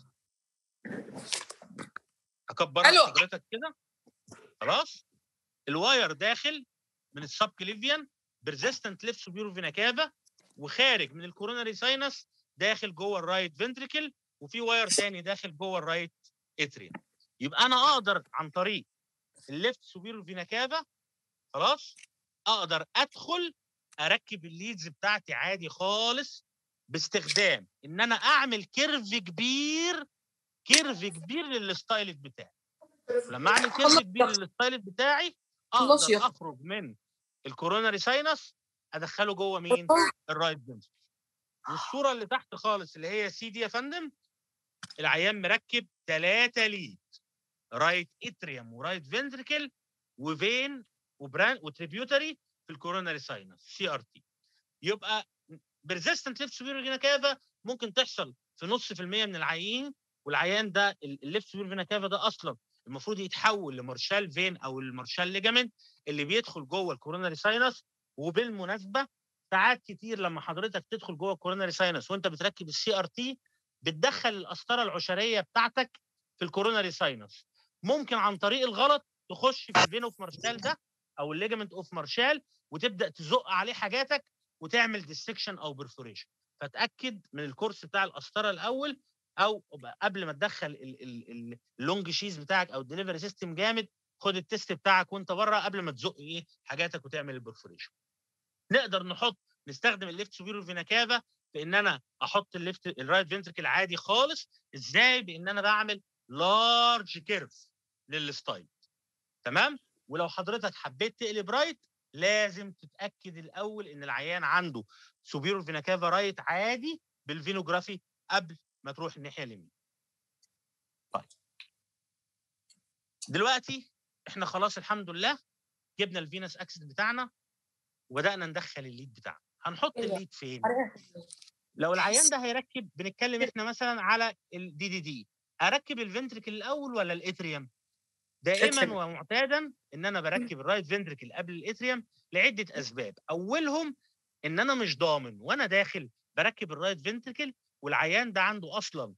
اكبرها ألو. لحضرتك كده خلاص الواير داخل من السب كليفيان برزيستنت ليفت سوبيرو فينا كافا وخارج من الكوروناري ساينس داخل جوه الرايت فنتريكل وفي واير تاني داخل جوه الرايت اتريا يبقى انا اقدر عن طريق الليفت سوبيرو فينا كافا خلاص اقدر ادخل اركب الليدز بتاعتي عادي خالص باستخدام ان انا اعمل كيرف كبير كيرف كبير للستايلت بتاعي لما اعمل كيرف كبير للستايلت بتاعي خلاص يا اقدر اخرج من الكوروناري ساينس ادخله جوه مين الرايت فنتريكل والصوره اللي تحت خالص اللي هي سي دي يا فندم العيان مركب ثلاثه ليد رايت اتريوم ورايت فنتريكل وفين وبران وتريبيوتري في الكوروناري ساينس سي ار تي يبقى بيرزيستنت ليفت سوبيريور فينا كافا ممكن تحصل في نص في المية من العيانين والعيان ده الليفت سوبيريور فينا كافا ده اصلا المفروض يتحول لمارشال فين او المارشال ليجامنت اللي بيدخل جوه الكوروناري ساينس وبالمناسبه ساعات كتير لما حضرتك تدخل جوه الكوروناري ساينس وانت بتركب السي ار تي بتدخل القسطره العشريه بتاعتك في الكوروناري ساينس ممكن عن طريق الغلط تخش في الفين اوف مارشال ده او الليجمنت اوف مارشال وتبدا تزق عليه حاجاتك وتعمل ديسكشن او برفوريشن فتاكد من الكورس بتاع القسطره الاول او قبل ما تدخل ال- ال- ال- اللونج شيز بتاعك او الدليفري سيستم جامد خد التست بتاعك وانت بره قبل ما تزق ايه حاجاتك وتعمل البرفوريشن نقدر نحط نستخدم الليفت سوبيرو فينا كافا في ان انا احط الليفت الرايت فنتركل عادي خالص ازاي بان انا بعمل لارج كيرف للستايل تمام ولو حضرتك حبيت تقلب رايت لازم تتاكد الاول ان العيان عنده سوبيرو فينا كافا رايت عادي بالفينوجرافي قبل ما تروح الناحيه اليمين طيب دلوقتي احنا خلاص الحمد لله جبنا الفينس اكسس بتاعنا وبدانا ندخل الليد بتاعنا هنحط أيوة. الليد فين لو العيان ده هيركب بنتكلم احنا مثلا على الدي دي دي اركب الفنتركل الاول ولا الاتريوم دائما اتريوم. ومعتادا ان انا بركب الرايت فنتركل قبل الاتريوم لعده اسباب اولهم ان انا مش ضامن وانا داخل بركب الرايت فنتركل والعيان ده عنده اصلا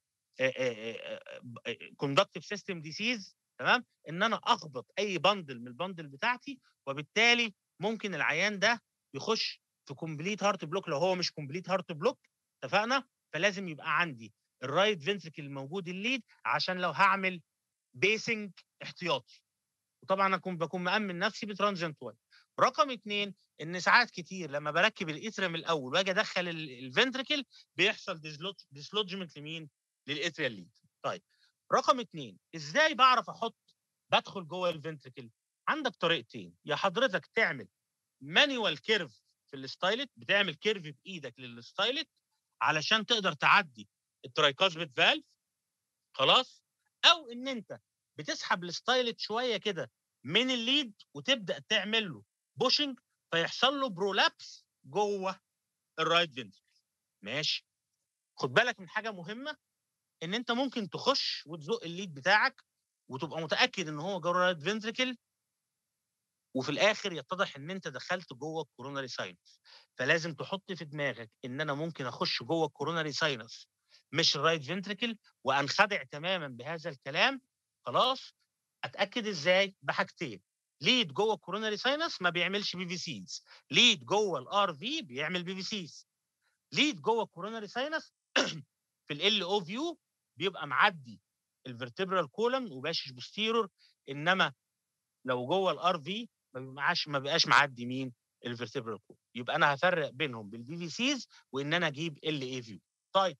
كوندكتيف سيستم ديسيز تمام ان انا اخبط اي بندل من البندل بتاعتي وبالتالي ممكن العيان ده يخش في كومبليت هارت بلوك لو هو مش كومبليت هارت بلوك اتفقنا فلازم يبقى عندي الرايت فنتركل الموجود الليد عشان لو هعمل بيسنج احتياطي وطبعا اكون بكون مامن نفسي بترانزنت واي رقم اثنين ان ساعات كتير لما بركب الاتريم الاول واجي ادخل الفنتركل بيحصل ديسلوجمنت لمين؟ للاتريال ليد طيب رقم اثنين ازاي بعرف احط بدخل جوه الفنتركل عندك طريقتين يا حضرتك تعمل مانيوال كيرف في الستايلت بتعمل كيرف بايدك للستايلت علشان تقدر تعدي الترايكاسبيد فالف خلاص او ان انت بتسحب الستايلت شويه كده من الليد وتبدا تعمل له بوشنج فيحصل له برولابس جوه الرايت فنتركل ماشي خد بالك من حاجه مهمه ان انت ممكن تخش وتزق الليد بتاعك وتبقى متاكد ان هو جوه الرايت فنتركل وفي الاخر يتضح ان انت دخلت جوه الكوروناري ساينس فلازم تحط في دماغك ان انا ممكن اخش جوه الكوروناري ساينس مش الرايت فنتركل وانخدع تماما بهذا الكلام خلاص اتاكد ازاي بحاجتين ليد جوه الكوروناري ساينس ما بيعملش بي في سيز ليد جوه الار في بيعمل بي في سيز ليد جوه الكوروناري ساينس في ال او فيو بيبقى معدي الفرتبرال كولم وباشش بوستيرور انما لو جوه الار في ما بيبقاش ما بيبقاش معدي مين الفرتبرال كولم يبقى انا هفرق بينهم بالبي في سيز وان انا اجيب ال اي فيو طيب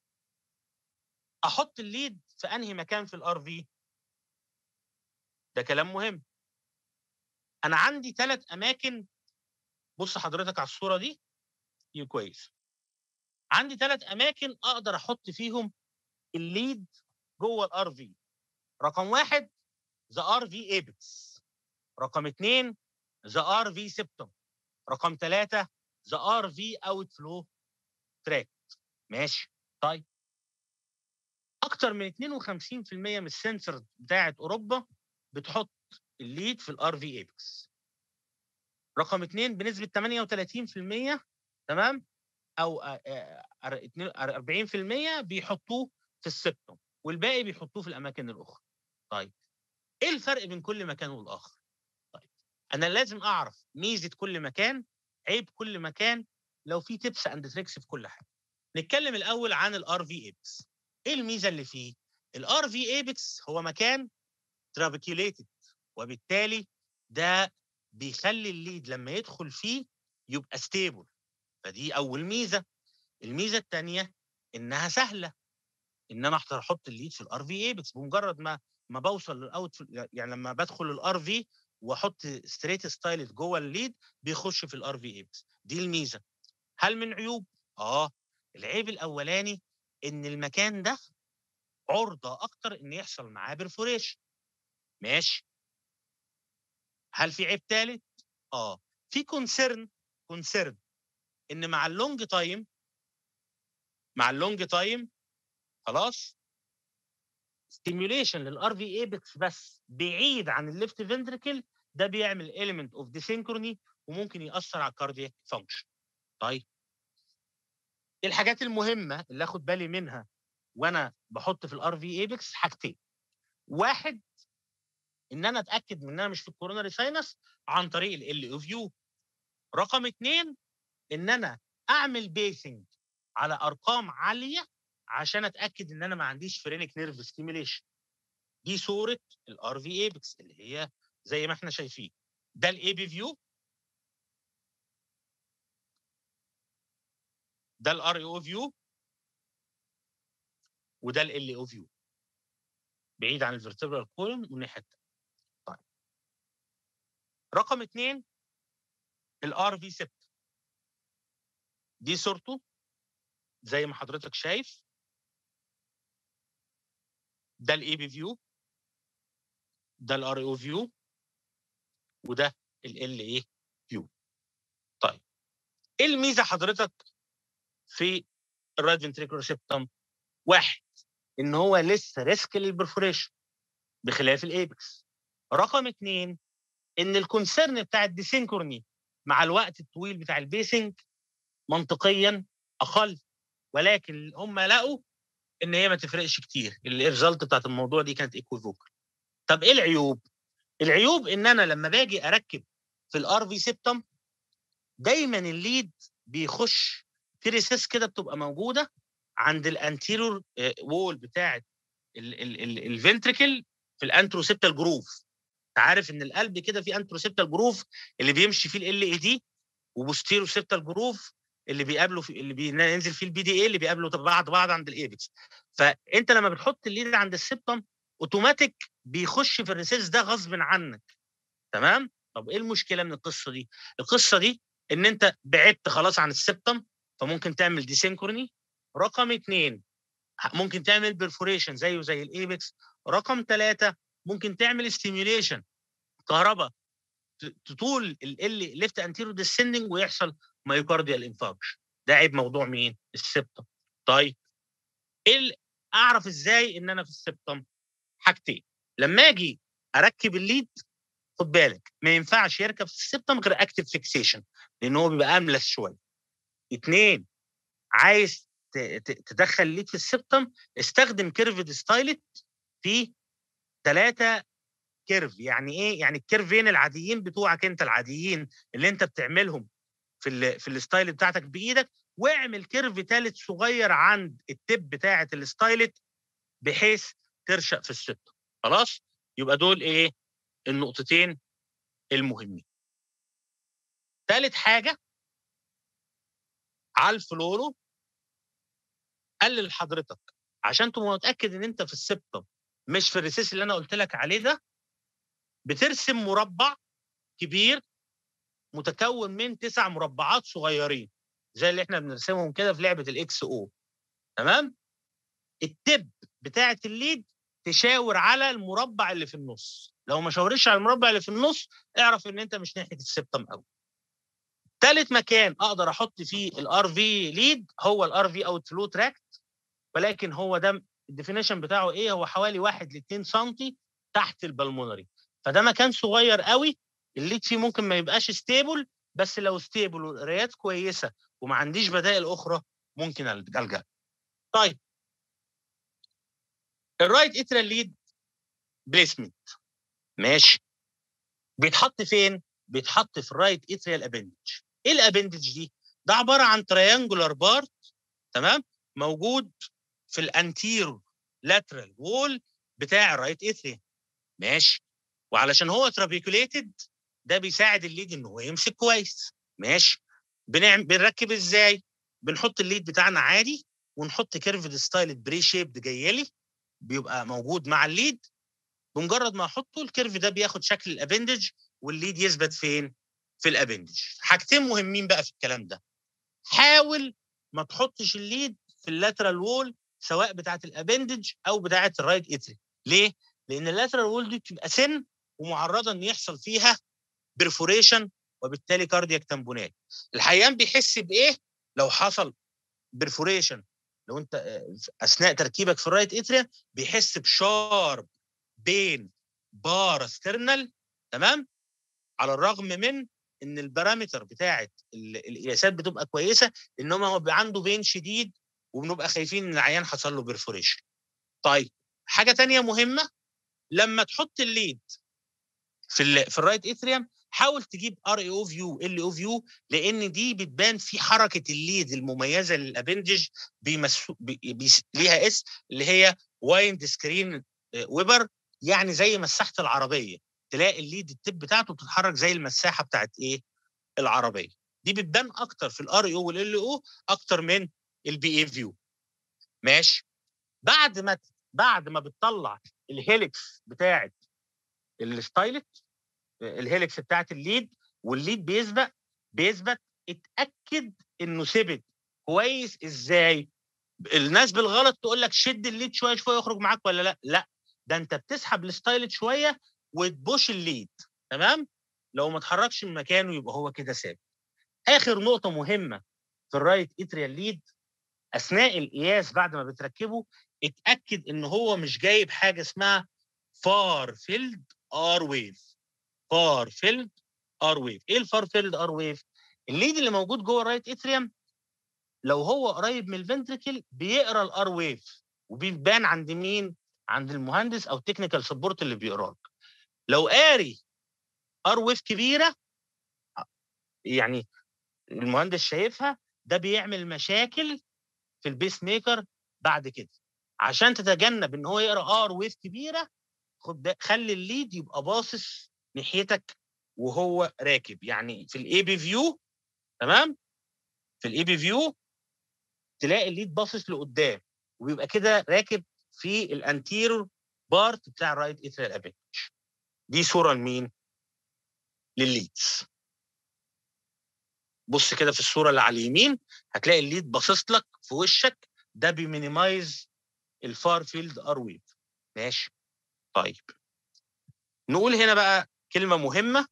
احط الليد في انهي مكان في الار في ده كلام مهم انا عندي ثلاث اماكن بص حضرتك على الصوره دي دي كويس عندي ثلاث اماكن اقدر احط فيهم الليد جوه الار في رقم واحد ذا ار في ايبكس رقم اثنين ذا ار في سيبتوم رقم ثلاثة ذا ار في اوت فلو تراك ماشي طيب اكتر من 52% من السنسور بتاعه اوروبا بتحط الليد في الار في ايبكس رقم اثنين بنسبه 38% تمام او آه، آه، آه، اتنين- 40% بيحطوه في السبتوم والباقي بيحطوه في الاماكن الاخرى طيب ايه الفرق بين كل مكان والاخر طيب انا لازم اعرف ميزه كل مكان عيب كل مكان لو في تيبس اند تريكس في كل حاجه نتكلم الاول عن الار في ايبكس ايه الميزه اللي فيه الار في ايبكس هو مكان ترابيكيوليتد وبالتالي ده بيخلي الليد لما يدخل فيه يبقى ستيبل فدي اول ميزه الميزه الثانيه انها سهله ان انا اقدر احط الليد في الار في ايبكس بمجرد ما ما بوصل للاوت يعني لما بدخل الار في واحط ستريت ستايلت جوه الليد بيخش في الار في ايبكس دي الميزه هل من عيوب اه العيب الاولاني ان المكان ده عرضه اكتر ان يحصل معاه برفوريشن ماشي هل في عيب ثالث اه في كونسيرن كونسيرن ان مع اللونج تايم مع اللونج تايم خلاص ستيميوليشن للار في ايبكس بس بعيد عن الليفت فنتركل ده بيعمل element اوف ديسينكروني وممكن ياثر على الكاردياك فانكشن طيب إيه الحاجات المهمه اللي اخد بالي منها وانا بحط في الار في ايبكس حاجتين واحد ان انا اتاكد من ان انا مش في الكوروناري ساينس عن طريق ال او فيو رقم اتنين ان انا اعمل بيسنج على ارقام عاليه عشان اتاكد ان انا ما عنديش فرينك نيرف ستيميليشن دي صوره الار في ايبكس اللي هي زي ما احنا شايفين ده الاي بي فيو ده الار او فيو وده ال او فيو بعيد عن الفرتبرال كولوم والناحيه الثانيه طيب رقم اثنين الار في سبت دي صورته زي ما حضرتك شايف ده الاي بي فيو ده الار او فيو وده ال ايه فيو طيب ايه الميزه حضرتك في الرايت فنتريكولار سيبتم واحد ان هو لسه ريسك للبرفوريشن بخلاف الايبكس رقم اثنين ان الكونسيرن بتاع الديسينكروني مع الوقت الطويل بتاع البيسنج منطقيا اقل ولكن هم لقوا ان هي ما تفرقش كتير الريزلت بتاعت الموضوع دي كانت ايكوفوكال طب ايه العيوب العيوب ان انا لما باجي اركب في الار في سيبتم دايما الليد بيخش في ريسيس كده بتبقى موجوده عند الانتيرور وول بتاعه الفنتريكل في الانتروسيبتال جروف انت عارف ان القلب كده في انتروسيبتال جروف اللي بيمشي فيه ال اي دي وبوستيرو سيبتال جروف اللي بيقابله في اللي بينزل فيه البي دي اي اللي بيقابله بعض بعض عند الايبكس فانت لما بتحط الليد عند السبتم اوتوماتيك بيخش في الريسيس ده غصب عنك تمام طب ايه المشكله من القصه دي القصه دي ان انت بعدت خلاص عن السبتم فممكن تعمل ديسينكروني رقم اثنين ممكن تعمل بيرفوريشن زيه زي الايبكس رقم ثلاثة ممكن تعمل ستيميوليشن كهرباء تطول ال ليفت انتيرو ديسندنج ويحصل مايوكارديال انفاركشن ده عيب موضوع مين السبتم طيب ايه اعرف ازاي ان انا في السبتم حاجتين لما اجي اركب الليد خد بالك ما ينفعش يركب في السبتم غير اكتف فيكسيشن لان هو بيبقى املس شويه اثنين عايز تدخل الليد في السبتم استخدم كيرفد ستايلت في ثلاثة كيرف يعني ايه يعني الكيرفين العاديين بتوعك انت العاديين اللي انت بتعملهم في ال في الستايل بتاعتك بايدك واعمل كيرف ثالث صغير عند التب بتاعه الستايلت بحيث ترشق في السبتم خلاص يبقى دول ايه النقطتين المهمين ثالث حاجه على الفلورو قلل حضرتك عشان تبقى متاكد ان انت في السبتم مش في الريسيس اللي انا قلت لك عليه ده بترسم مربع كبير متكون من تسع مربعات صغيرين زي اللي احنا بنرسمهم كده في لعبه الاكس او تمام التب بتاعه الليد تشاور على المربع اللي في النص لو ما شاورش على المربع اللي في النص اعرف ان انت مش ناحيه السبتم قوي ثالث مكان اقدر احط فيه الار في ليد هو الار في اوت فلو تراكت ولكن هو ده الديفينيشن بتاعه ايه هو حوالي 1 ل 2 سم تحت البلمونري فده مكان صغير قوي الليد فيه ممكن ما يبقاش ستيبل بس لو ستيبل والقرايات كويسه وما عنديش بدائل اخرى ممكن الجا طيب الرايت اترال ليد بليسمنت ماشي بيتحط فين بيتحط في الرايت اتريال ابندج ايه الابندج دي ده عباره عن تريانجولار بارت تمام موجود في الانتيرو لاترال وول بتاع الرايت اتريال ماشي وعلشان هو ترابيكوليتد ده بيساعد الليد ان هو يمسك كويس ماشي بنعمل بنركب ازاي بنحط الليد بتاعنا عادي ونحط كيرفد ستايل بري شيبد جايه لي بيبقى موجود مع الليد بمجرد ما احطه الكيرف ده بياخد شكل الابندج والليد يثبت فين في الابندج حاجتين مهمين بقى في الكلام ده حاول ما تحطش الليد في اللاترال وول سواء بتاعه الابندج او بتاعه الرايت اتري ليه لان اللاترال وول دي بتبقى سن ومعرضه ان يحصل فيها برفوريشن وبالتالي كاردياك تمبونات الحيوان بيحس بايه لو حصل برفوريشن لو انت اثناء تركيبك في الرايت اتريا بيحس بشارب بين باراسترنال تمام على الرغم من ان البارامتر بتاعه ال- القياسات بتبقى كويسه ان هو هو بيبقى عنده بين شديد وبنبقى خايفين ان العيان حصل له بيرفوريشن طيب حاجه تانية مهمه لما تحط الليد في ال في الرايت اتريوم حاول تجيب ار اي او فيو ال او فيو لان دي بتبان في حركه الليد المميزه للابندج بيمسو بي بيس ليها اسم اللي هي وايند سكرين ويبر يعني زي مساحه العربيه تلاقي الليد التب بتاعته بتتحرك زي المساحه بتاعت ايه العربيه دي بتبان اكتر في الار اي او والال او اكتر من البي اي فيو ماشي بعد ما بعد ما بتطلع الهيلكس بتاعت الستايلت الهيلكس بتاعت الليد والليد بيسبق بيثبت اتاكد انه ثبت كويس ازاي الناس بالغلط تقول لك شد الليد شويه شويه يخرج معاك ولا لا لا ده انت بتسحب الستايلت شويه وتبوش الليد تمام لو ما اتحركش من مكانه يبقى هو كده ثابت اخر نقطه مهمه في الرايت اتريال ليد اثناء القياس بعد ما بتركبه اتاكد ان هو مش جايب حاجه اسمها فار فيلد ار ويف فار فيلد ار ويف ايه الفار فيلد ار ويف الليد اللي موجود جوه الرايت اتريوم لو هو قريب من الفنتركل بيقرا الار ويف وبيبان عند مين عند المهندس او التكنيكال سبورت اللي بيقراه لو قاري ار ويف كبيره يعني المهندس شايفها ده بيعمل مشاكل في البيس ميكر بعد كده عشان تتجنب ان هو يقرا ار ويف كبيره خد ده خلي الليد يبقى باصص ناحيتك وهو راكب يعني في الاي بي فيو تمام في الاي بي فيو تلاقي الليد باصص لقدام وبيبقى كده راكب في الانتيرور بارت بتاع الرايت اتريال ابنج دي صوره لمين للليدز بص كده في الصوره اللي على اليمين هتلاقي الليد باصص لك في وشك ده بيمينيمايز الفار فيلد ار ويف ماشي طيب نقول هنا بقى كلمه مهمه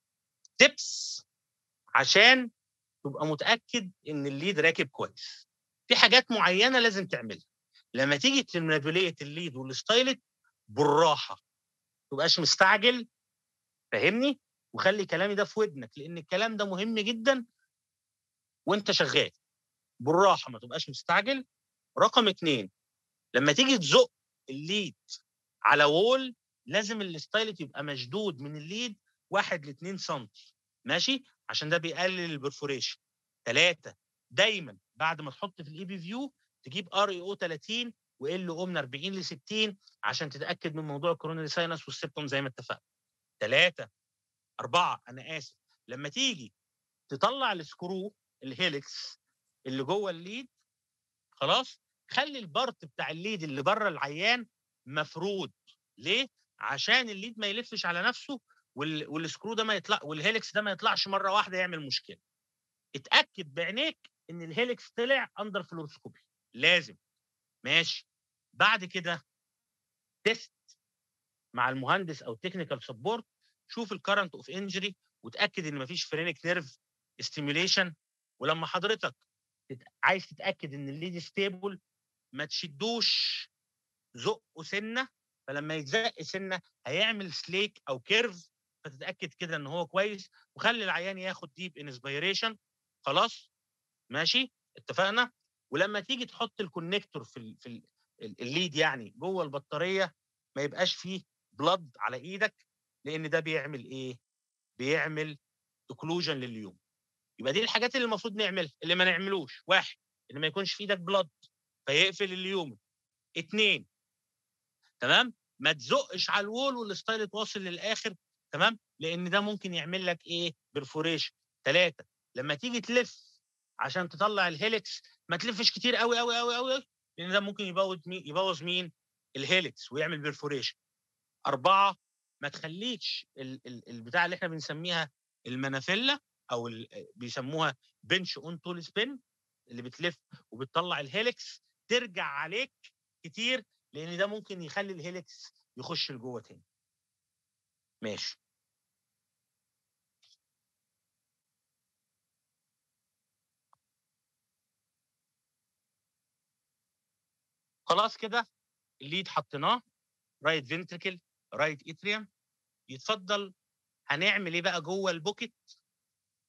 تبس عشان تبقى متاكد ان الليد راكب كويس في حاجات معينه لازم تعملها لما تيجي تمانيبيوليت الليد والستايلت بالراحه ما تبقاش مستعجل فاهمني وخلي كلامي ده في ودنك لان الكلام ده مهم جدا وانت شغال بالراحه ما تبقاش مستعجل رقم اتنين لما تيجي تزق الليد على وول لازم الستايلت يبقى مشدود من الليد واحد ل 2 سم ماشي عشان ده بيقلل البرفوريشن ثلاثه دايما بعد ما تحط في الاي بي فيو تجيب ار اي او 30 وال او من 40 ل 60 عشان تتاكد من موضوع الكوروناري ساينس والسيبتوم زي ما اتفقنا ثلاثه اربعه انا اسف لما تيجي تطلع السكرو الهيلكس اللي جوه الليد خلاص خلي البارت بتاع الليد اللي بره العيان مفرود ليه عشان الليد ما يلفش على نفسه وال... والسكرو ده ما يطلع والهيلكس ده ما يطلعش مره واحده يعمل مشكله اتاكد بعينيك ان الهيلكس طلع اندر فلوروسكوبي لازم ماشي بعد كده تيست مع المهندس او تكنيكال سبورت شوف الكرنت اوف انجري وتاكد ان مفيش فرينك نيرف ستيميوليشن ولما حضرتك تت... عايز تتاكد ان الليد ستيبل ما تشدوش زقه سنه فلما يتزق سنه هيعمل سليك او كيرف فتتاكد كده ان هو كويس وخلي العيان ياخد ديب انسبيريشن خلاص ماشي اتفقنا ولما تيجي تحط الكونكتور في ال في ال الليد يعني جوه البطاريه ما يبقاش فيه بلد على ايدك لان ده بيعمل ايه بيعمل اوكلوجن لليوم يبقى دي الحاجات اللي المفروض نعملها اللي ما نعملوش واحد ان ما يكونش في ايدك بلد فيقفل اليوم اتنين تمام ما تزقش على الوول والستايل واصل للاخر تمام لان ده ممكن يعمل لك ايه برفوريشن ثلاثه لما تيجي تلف عشان تطلع الهيلكس ما تلفش كتير قوي قوي قوي قوي لان ده ممكن يبوظ مين يبوظ مين الهيلكس ويعمل برفوريشن اربعه ما تخليش ال- ال- البتاع اللي احنا بنسميها المنافله او ال- بيسموها بنش اون تول سبين اللي بتلف وبتطلع الهيلكس ترجع عليك كتير لان ده ممكن يخلي الهيلكس يخش لجوه تاني ماشي خلاص كده الليد حطيناه رايت فنتركل رايت اتريوم يتفضل هنعمل ايه بقى جوه البوكيت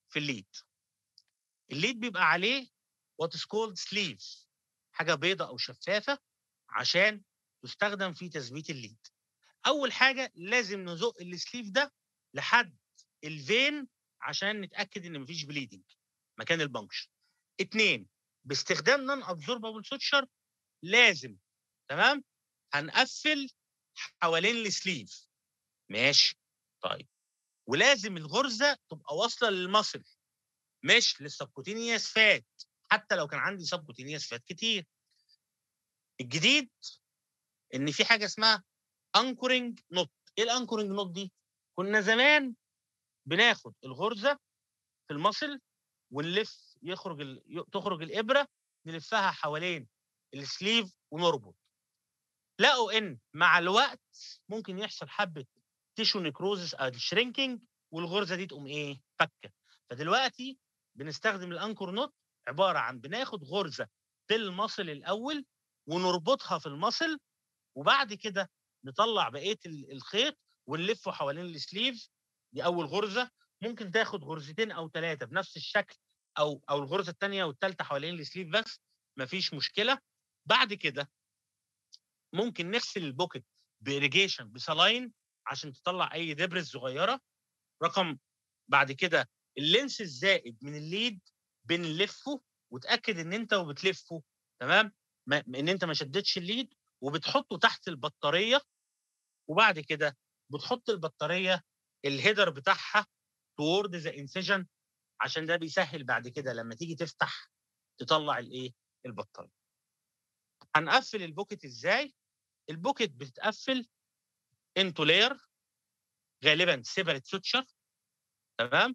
في الليد الليد بيبقى عليه وات از كولد سليف حاجه بيضة او شفافه عشان تستخدم في تثبيت الليد اول حاجه لازم نزق السليف ده لحد الفين عشان نتاكد ان مفيش بليدنج مكان البنكشر اتنين باستخدام نون ابزوربابل سوتشر لازم تمام هنقفل حوالين السليف ماشي طيب ولازم الغرزه تبقى واصله للمصل مش للسبكوتينيوس فات حتى لو كان عندي سبكوتينيوس فات كتير الجديد ان في حاجه اسمها انكورنج نوت ايه الانكورنج نوت دي كنا زمان بناخد الغرزه في المصل ونلف يخرج ال... ي- تخرج الابره نلفها حوالين السليف ونربط لقوا ان مع الوقت ممكن يحصل حبه تيشو نيكروزس او شرينكينج والغرزه دي تقوم ايه فكه فدلوقتي بنستخدم الانكور نوت عباره عن بناخد غرزه في المصل الاول ونربطها في المصل وبعد كده نطلع بقيه ال- الخيط ونلفه حوالين السليف دي اول غرزه ممكن تاخد غرزتين او ثلاثه بنفس الشكل او او الغرزه الثانيه والثالثه حوالين السليف بس مفيش مشكله بعد كده ممكن نغسل البوكت بإريجيشن بسلاين عشان تطلع اي دبرز صغيره رقم بعد كده اللينس الزائد من الليد بنلفه وتاكد ان انت وبتلفه تمام ما ان انت ما شدتش الليد وبتحطه تحت البطاريه وبعد كده بتحط البطاريه الهيدر بتاعها تورد ذا انسجن عشان ده بيسهل بعد كده لما تيجي تفتح تطلع الايه البطاريه هنقفل البوكت ازاي البوكت بتتقفل انتو لاير غالبا سيبريت سوتشر تمام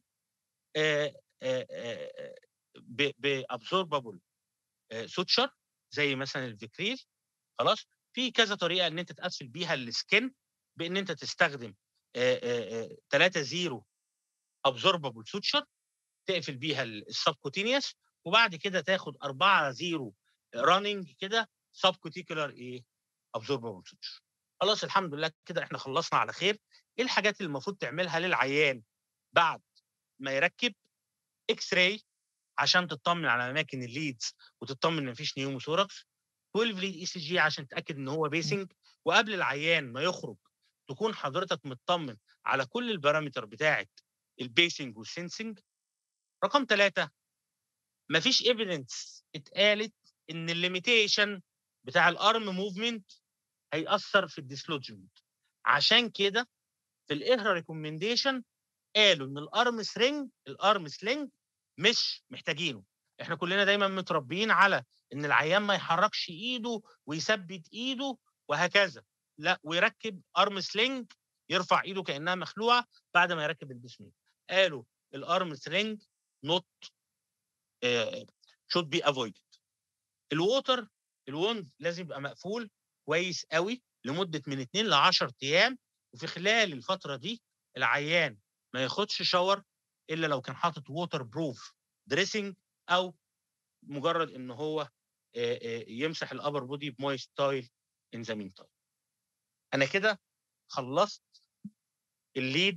بابزوربابل سوتشر زي مثلا الفيكريل خلاص في كذا طريقه ان انت تقفل بيها السكن بان انت تستخدم 3 0 ابزوربابل سوتشر تقفل بيها السبكوتينيوس وبعد كده تاخد 4 0 راننج كده سبكوتيكولار ايه ابزوربابل سوتشر خلاص الحمد لله كده احنا خلصنا على خير ايه الحاجات اللي المفروض تعملها للعيان بعد ما يركب اكس راي عشان تطمن على اماكن الليدز وتطمن ان مفيش نيوموثوركس 12 ليد اي سي جي عشان تاكد ان هو بيسنج وقبل العيان ما يخرج تكون حضرتك مطمن على كل البارامتر بتاعه البيسنج والسنسنج رقم ثلاثة مفيش ايفيدنس اتقالت ان الليميتيشن بتاع الارم موفمنت هيأثر في الديسلوجمنت عشان كده في الاهرا ريكومنديشن قالوا ان الارم سرينج الارم سلينج مش محتاجينه احنا كلنا دايما متربيين على ان العيان ما يحركش ايده ويثبت ايده وهكذا لا ويركب ارم سلينج يرفع ايده كانها مخلوعه بعد ما يركب البسميل قالوا الارم سلينج نوت should be avoided الووتر الوند لازم يبقى مقفول كويس قوي لمده من 2 ل 10 ايام وفي خلال الفتره دي العيان ما ياخدش شاور الا لو كان حاطط ووتر بروف دريسنج او مجرد ان هو يمسح الابر بودي بمويست تايل ان ذا مين تايم انا كده خلصت الليد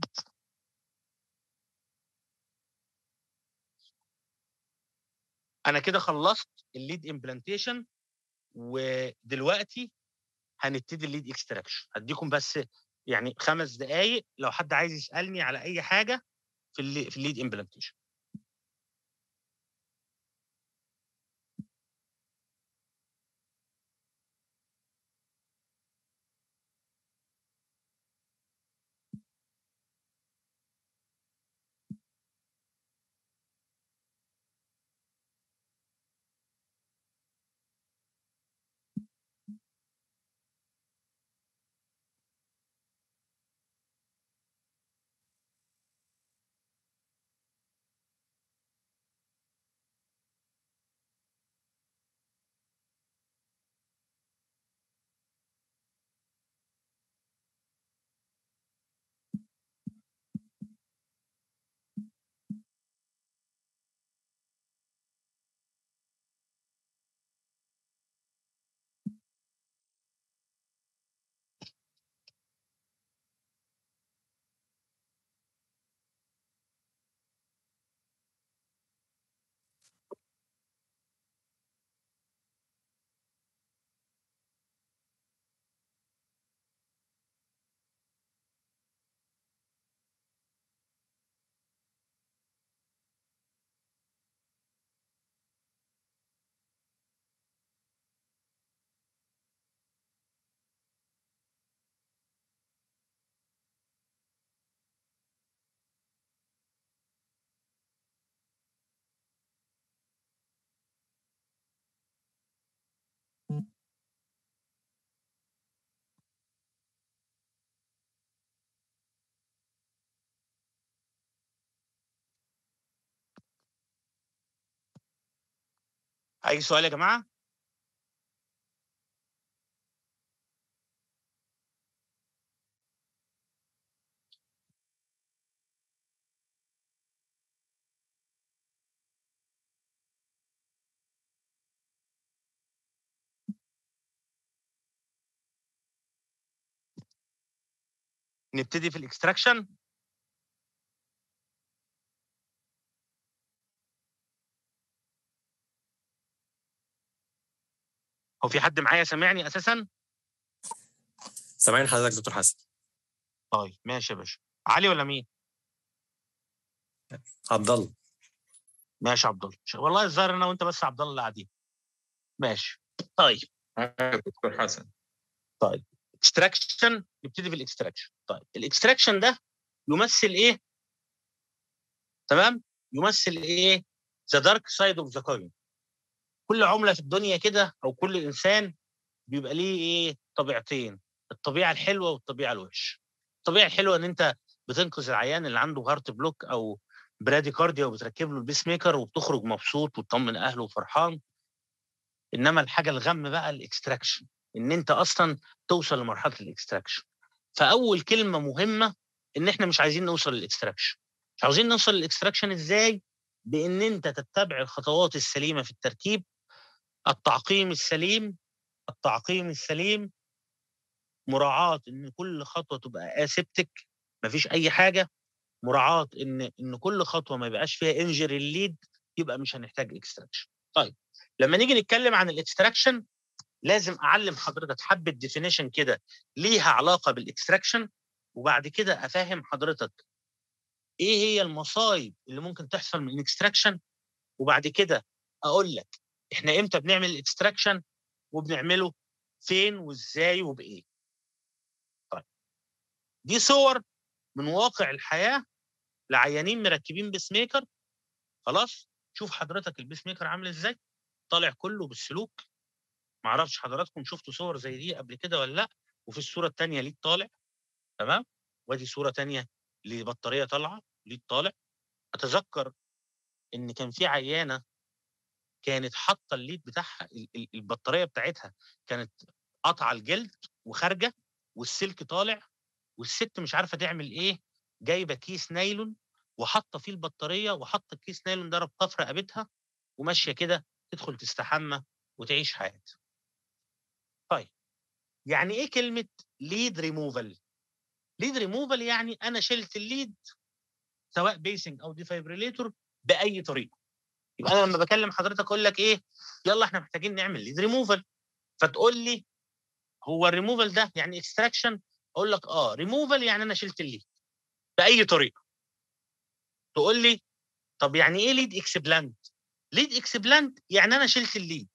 انا كده خلصت الليد امبلانتيشن ودلوقتي هنبتدي الليد اكستراكشن هديكم بس يعني خمس دقائق لو حد عايز يسالني على اي حاجه في اللي في الليد امبلانتيشن اي سؤال يا جماعه نبتدي في الاكستراكشن هو في حد معايا سامعني اساسا سامعين حضرتك دكتور حسن طيب ماشي يا باشا علي ولا مين عبد الله ماشي عبد الله والله الظاهر انا وانت بس عبد الله اللي قاعدين ماشي طيب آه، دكتور حسن اكستراكشن نبتدي في الاكستراكشن طيب الاكستراكشن ده يمثل ايه تمام يمثل ايه ذا دارك سايد اوف ذا كوين كل عمله في الدنيا كده او كل انسان بيبقى ليه ايه طبيعتين الطبيعه الحلوه والطبيعه الوحشه الطبيعه الحلوه ان انت بتنقذ العيان اللي عنده هارت بلوك او برادي كارديا وبتركب له البيس ميكر وبتخرج مبسوط وتطمن اهله وفرحان انما الحاجه الغم بقى الاكستراكشن ان انت اصلا توصل لمرحله الاكستراكشن فاول كلمه مهمه ان احنا مش عايزين نوصل للاكستراكشن مش عاوزين نوصل للاكستراكشن ازاي بان انت تتبع الخطوات السليمه في التركيب التعقيم السليم التعقيم السليم مراعاه ان كل خطوه تبقى اسيبتك مفيش اي حاجه مراعاه ان ان كل خطوه ما يبقاش فيها انجري الليد يبقى مش هنحتاج اكستراكشن طيب لما نيجي نتكلم عن الاكستراكشن لازم اعلم حضرتك حبه ديفينيشن كده ليها علاقه بالاكستراكشن وبعد كده افهم حضرتك ايه هي المصايب اللي ممكن تحصل من الاكستراكشن وبعد كده اقول لك احنا امتى بنعمل الاكستراكشن وبنعمله فين وازاي وبايه طيب دي صور من واقع الحياه لعيانين مركبين بيس ميكر خلاص شوف حضرتك البيس ميكر عامل ازاي طالع كله بالسلوك معرفش حضراتكم شفتوا صور زي دي قبل كده ولا لا وفي الصوره الثانيه ليد طالع تمام وادي صوره ثانيه لبطاريه طالعه ليد طالع اتذكر ان كان في عيانه كانت حاطه الليد بتاعها ال- ال- البطاريه بتاعتها كانت قطع الجلد وخارجه والسلك طالع والست مش عارفه تعمل ايه جايبه كيس نايلون وحاطه فيه البطاريه وحاطه الكيس نايلون ده ربطاه في رقبتها وماشيه كده تدخل تستحمى وتعيش حياتها. طيب يعني ايه كلمه ليد ريموفال؟ ليد ريموفال يعني انا شلت الليد سواء بيسنج او ديفايبريليتور باي طريقه. يبقى انا لما بكلم حضرتك اقول لك ايه؟ يلا احنا محتاجين نعمل ليد ريموفال فتقول لي هو الريموفال ده يعني اكستراكشن؟ اقول لك اه ريموفال يعني انا شلت الليد باي طريقه. تقول لي طب يعني ايه ليد اكسبلانت؟ ليد اكسبلانت يعني انا شلت الليد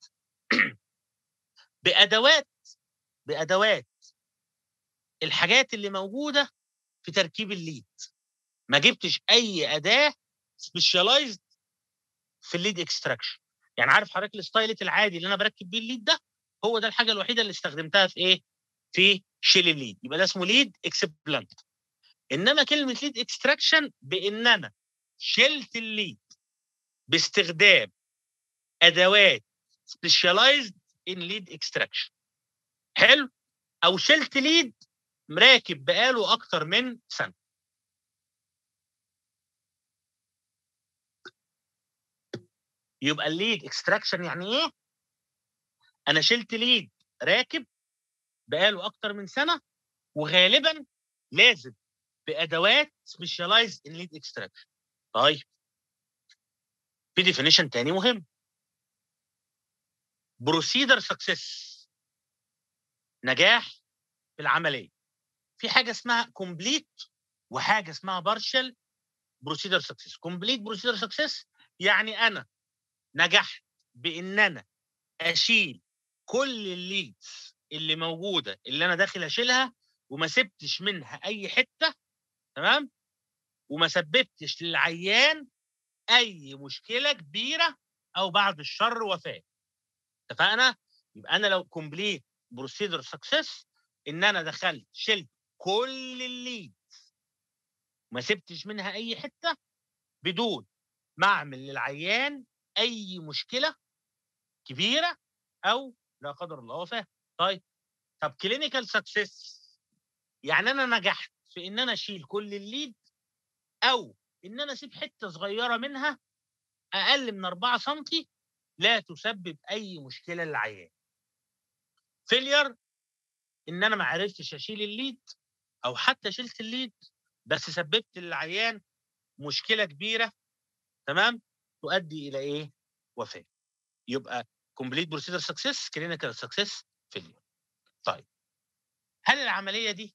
بادوات بادوات الحاجات اللي موجوده في تركيب الليد ما جبتش اي اداه سبيشاليزد في الليد اكستراكشن يعني عارف حضرتك الستايلت العادي اللي انا بركب بيه الليد ده هو ده الحاجه الوحيده اللي استخدمتها في ايه في شيل الليد يبقى ده اسمه ليد اكسبلانت انما كلمه ليد اكستراكشن بان انا شلت الليد باستخدام ادوات سبيشاليزد ان ليد اكستراكشن حلو او شلت ليد مراكب بقاله اكتر من سنه يبقى الليد اكستراكشن يعني ايه انا شلت ليد راكب بقاله اكتر من سنه وغالبا لازم بادوات سبيشاليزد ان ليد اكستراكشن طيب في ديفينيشن تاني مهم بروسيدر سكسس نجاح في العمليه في حاجه اسمها كومبليت وحاجه اسمها بارشل بروسيدر سكسس كومبليت بروسيدر سكسس يعني انا نجحت بان انا اشيل كل الليدز اللي موجوده اللي انا داخل اشيلها وما سبتش منها اي حته تمام وما سببتش للعيان اي مشكله كبيره او بعد الشر وفاه اتفقنا يبقى انا لو كومبليت بروسيدر سكسس ان انا دخلت شلت كل الليد ما سبتش منها اي حته بدون ما اعمل للعيان اي مشكله كبيره او لا قدر الله وفاه طيب طب كلينيكال سكسس يعني انا نجحت في ان انا اشيل كل الليد او ان انا اسيب حته صغيره منها اقل من 4 سم لا تسبب اي مشكله للعيان فيلير ان انا ما عرفتش اشيل الليد او حتى شلت الليد بس سببت للعيان مشكله كبيره تمام تؤدي الى ايه وفاه يبقى كومبليت بروسيدر سكسس كلينيكال سكسس فيلير طيب هل العمليه دي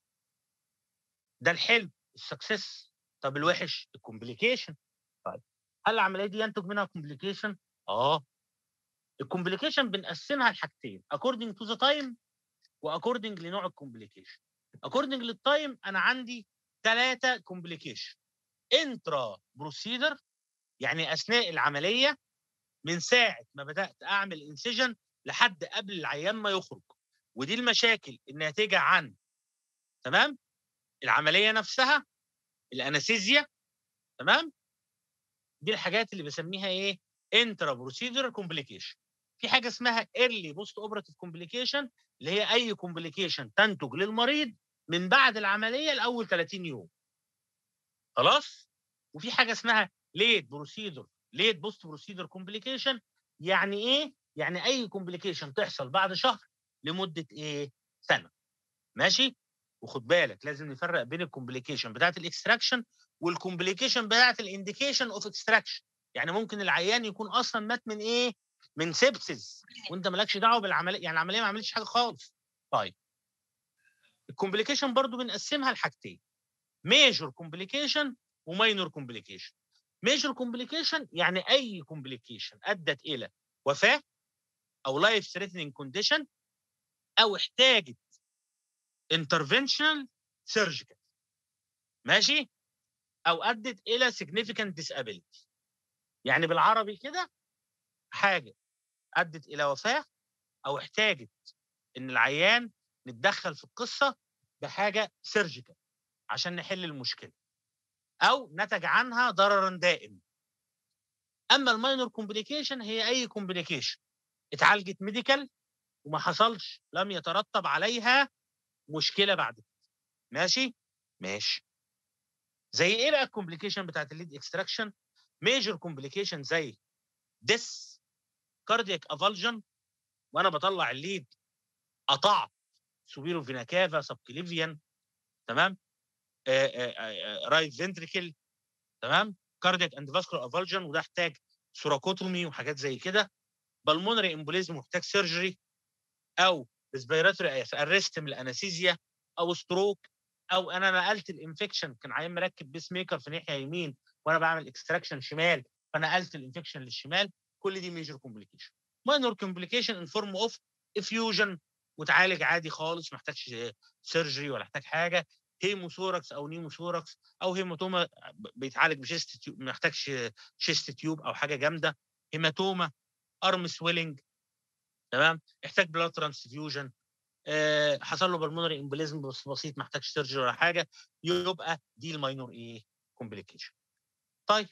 ده الحلو السكسس طب الوحش الكومبليكيشن طيب هل العمليه دي ينتج منها كومبليكيشن اه الكومبليكيشن بنقسمها لحاجتين according to the time واكوردنج لنوع الكومبليكيشن اكوردنج للتايم انا عندي ثلاثه كومبليكيشن انترا بروسيدر يعني اثناء العمليه من ساعه ما بدات اعمل انسجن لحد قبل العيان ما يخرج ودي المشاكل الناتجه عن تمام العمليه نفسها الانستيزيا تمام دي الحاجات اللي بسميها ايه انترا بروسيدر كومبليكيشن في حاجه اسمها ايرلي بوست اوبراتيف كومبليكيشن اللي هي اي كومبليكيشن تنتج للمريض من بعد العمليه لاول 30 يوم خلاص وفي حاجه اسمها ليت بروسيدر ليت بوست بروسيدر كومبليكيشن يعني ايه يعني اي كومبليكيشن تحصل بعد شهر لمده ايه سنه ماشي وخد بالك لازم نفرق بين الكومبليكيشن بتاعت الاكستراكشن والكومبليكيشن بتاعت الانديكيشن اوف اكستراكشن يعني ممكن العيان يكون اصلا مات من ايه من سيبسز وانت مالكش دعوه بالعمليه يعني العمليه ما عملتش حاجه خالص طيب الكومبليكيشن برضو بنقسمها لحاجتين ميجور كومبليكيشن وماينور كومبليكيشن ميجور كومبليكيشن يعني اي كومبليكيشن ادت الى وفاه او لايف ثريتنينج كونديشن او احتاجت انترفنشنال سيرجيكال ماشي او ادت الى significant disability يعني بالعربي كده حاجه ادت الى وفاه او احتاجت ان العيان نتدخل في القصه بحاجه سيرجيكال عشان نحل المشكله او نتج عنها ضررا دائم اما الماينور كومبليكيشن هي اي كومبليكيشن اتعالجت ميديكال وما حصلش لم يترتب عليها مشكله بعد كده ماشي ماشي زي ايه بقى الكومبليكيشن بتاعت الليد اكستراكشن ميجر كومبليكيشن زي ديس كاردياك افالجن وانا بطلع الليد قطعت سوبيرو فينا كافا سبكليفيان تمام رايت فنتريكل تمام كاردياك اند فاسكولار افالجن وده احتاج سوراكوتومي وحاجات زي كده بالمونري امبوليزم محتاج سيرجري او ريسبيراتوري ارست من الانستيزيا او ستروك او انا نقلت الانفكشن كان عيان مركب بيس ميكر في ناحيه يمين وانا بعمل اكستراكشن شمال فنقلت الانفكشن للشمال كل دي ميجر كومبليكيشن ماينور كومبليكيشن ان فورم اوف افيوجن وتعالج عادي خالص ما احتاجش سيرجري ولا احتاج حاجه هيموثوركس او نيموثوركس او هيماتوما بيتعالج بشيست تيوب ما يحتاجش شيست تيوب او حاجه جامده هيماتوما ارم سويلنج تمام احتاج بلاد ترانسفيوجن آه حصل له بالمونري امبوليزم بس بسيط ما احتاجش سيرجري ولا حاجه يبقى دي الماينور ايه كومبليكيشن طيب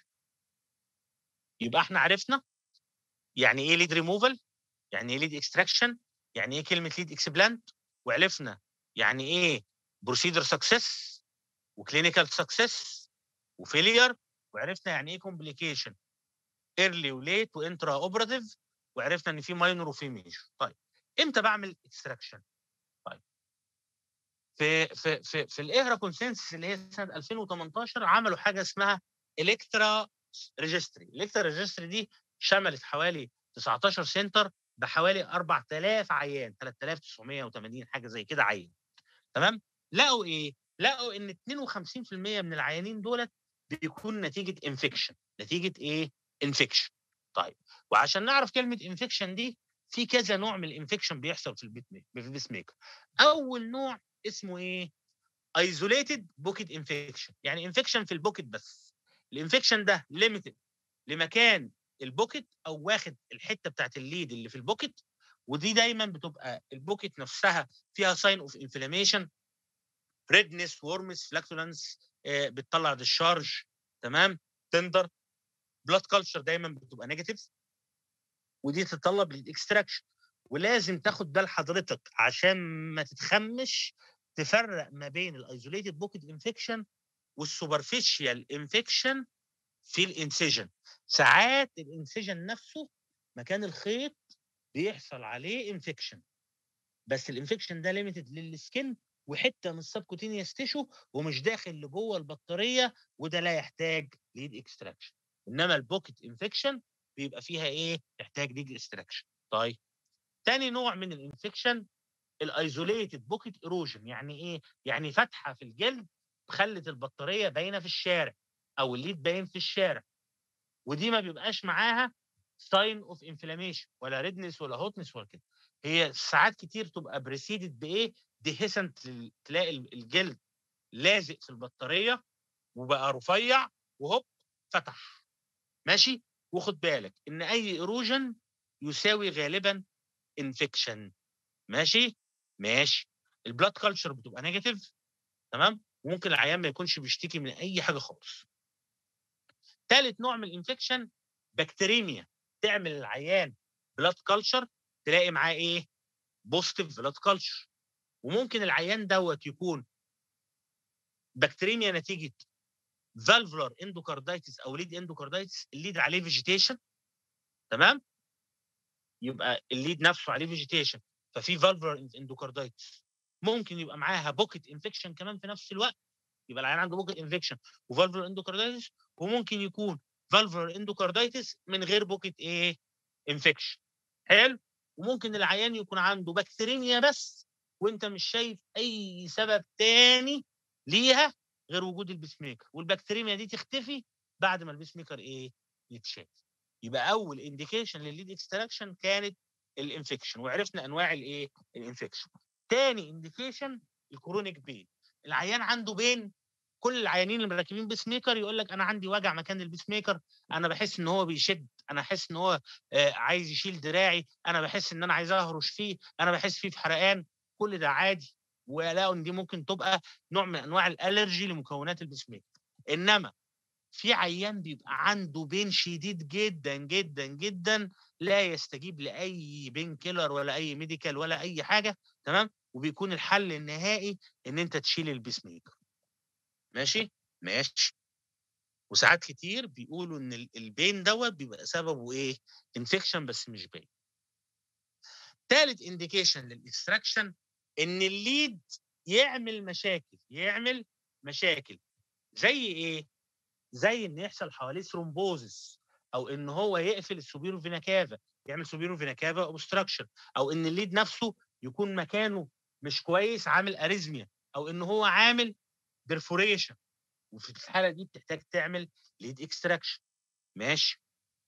يبقى احنا عرفنا يعني ايه ليد ريموفال يعني ايه ليد اكستراكشن يعني ايه كلمه ليد اكسبلانت وعرفنا يعني ايه بروسيدر سكسس وكلينيكال سكسس وفيلير وعرفنا يعني ايه كومبليكيشن ايرلي وليت وانترا اوبراتيف وعرفنا ان في ماينور وفي ميجر طيب امتى بعمل اكستراكشن طيب في في في في الاهرا كونسنسس اللي هي سنه 2018 عملوا حاجه اسمها الكترا ريجستري الكترا ريجستري دي شملت حوالي 19 سنتر بحوالي 4000 عيان 3980 حاجه زي كده عيان تمام لقوا ايه لقوا ان 52% من العيانين دولت بيكون نتيجه انفكشن نتيجه ايه انفكشن طيب وعشان نعرف كلمه انفكشن دي في كذا نوع من الانفكشن بيحصل في البيت في البيس ميكر اول نوع اسمه ايه ايزوليتد بوكيت انفكشن يعني انفكشن في البوكيت بس الانفكشن ده ليميتد لمكان البوكيت او واخد الحته بتاعت الليد اللي في البوكيت ودي دايما بتبقى البوكيت نفسها فيها ساين اوف انفلاميشن ريدنس وورمس فلاكتولانس بتطلع ديشارج تمام تندر بلاد كلتشر دايما بتبقى نيجاتيف ودي تتطلب للاكستراكشن ولازم تاخد بال حضرتك عشان ما تتخمش تفرق ما بين الايزوليتد بوكيت انفكشن والسوبرفيشال انفكشن في الانسجن ساعات الانسجن نفسه مكان الخيط بيحصل عليه انفكشن بس الانفكشن ده ليميتد للسكن وحته من السبكوتينيوس تيشو ومش داخل لجوه البطاريه وده لا يحتاج ليد اكستراكشن انما البوكيت انفكشن بيبقى فيها ايه يحتاج ليد اكستراكشن طيب تاني نوع من الانفكشن الايزوليتد بوكيت ايروجن يعني ايه يعني فتحه في الجلد خلت البطاريه باينه في الشارع او الليد باين في الشارع ودي ما بيبقاش معاها ساين اوف انفلاميشن ولا ريدنس ولا هوتنس ولا كده هي ساعات كتير تبقى بريسيدد بايه ديهيسنت تلاقي الجلد لازق في البطاريه وبقى رفيع وهوب فتح ماشي وخد بالك ان اي ايروجن يساوي غالبا انفكشن ماشي ماشي البلاد كلتشر بتبقى نيجاتيف تمام وممكن العيان ما يكونش بيشتكي من اي حاجه خالص ثالث نوع من الانفكشن بكتيريميا تعمل العيان بلاد كلتشر تلاقي معاه ايه بوزيتيف بلاد كلتشر وممكن العيان دوت يكون بكتيريميا نتيجه فالفولار اندوكاردايتس او ليد اندوكاردايتس الليد عليه فيجيتيشن تمام يبقى الليد نفسه عليه فيجيتيشن ففي فالفولار اندوكاردايتس ممكن يبقى معاها بوكيت انفكشن كمان في نفس الوقت يبقى العيان عنده بوكيت انفكشن وفالفولار اندوكاردايتس وممكن يكون فالفولار اندوكاردايتس من غير بوكيت ايه انفكشن حلو وممكن العيان يكون عنده بكتيريميا بس وانت مش شايف اي سبب تاني ليها غير وجود البيس ميكر والبكتيريميا دي تختفي بعد ما البيس ميكر ايه يتشال يبقى اول انديكيشن للليد اكستراكشن كانت الانفكشن وعرفنا انواع الايه الانفكشن تاني انديكيشن الكرونيك بين العيان عنده بين كل العيانين اللي مركبين بيس ميكر يقول لك انا عندي وجع مكان البيس ميكر انا بحس ان هو بيشد انا احس ان هو آه عايز يشيل دراعي انا بحس ان انا عايز اهرش فيه انا بحس فيه في حرقان كل ده عادي ويلاقوا ان دي ممكن تبقى نوع من انواع الالرجي لمكونات البيس ميكر انما في عيان بيبقى عنده بين شديد جدا جدا جدا لا يستجيب لاي بين كيلر ولا اي ميديكال ولا اي حاجه تمام وبيكون الحل النهائي ان انت تشيل البيس ميكر ماشي ماشي وساعات كتير بيقولوا ان البين دوت بيبقى سببه ايه انفكشن بس مش باين ثالث انديكيشن للاكستراكشن ان الليد يعمل مشاكل يعمل مشاكل زي ايه زي ان يحصل حواليه ثرومبوزس او ان هو يقفل السوبيرو فينا كافا يعمل سوبيرو فينا كافا اوبستراكشن او ان الليد نفسه يكون مكانه مش كويس عامل اريزميا او ان هو عامل بيرفوريشن وفي الحاله دي بتحتاج تعمل ليد اكستراكشن ماشي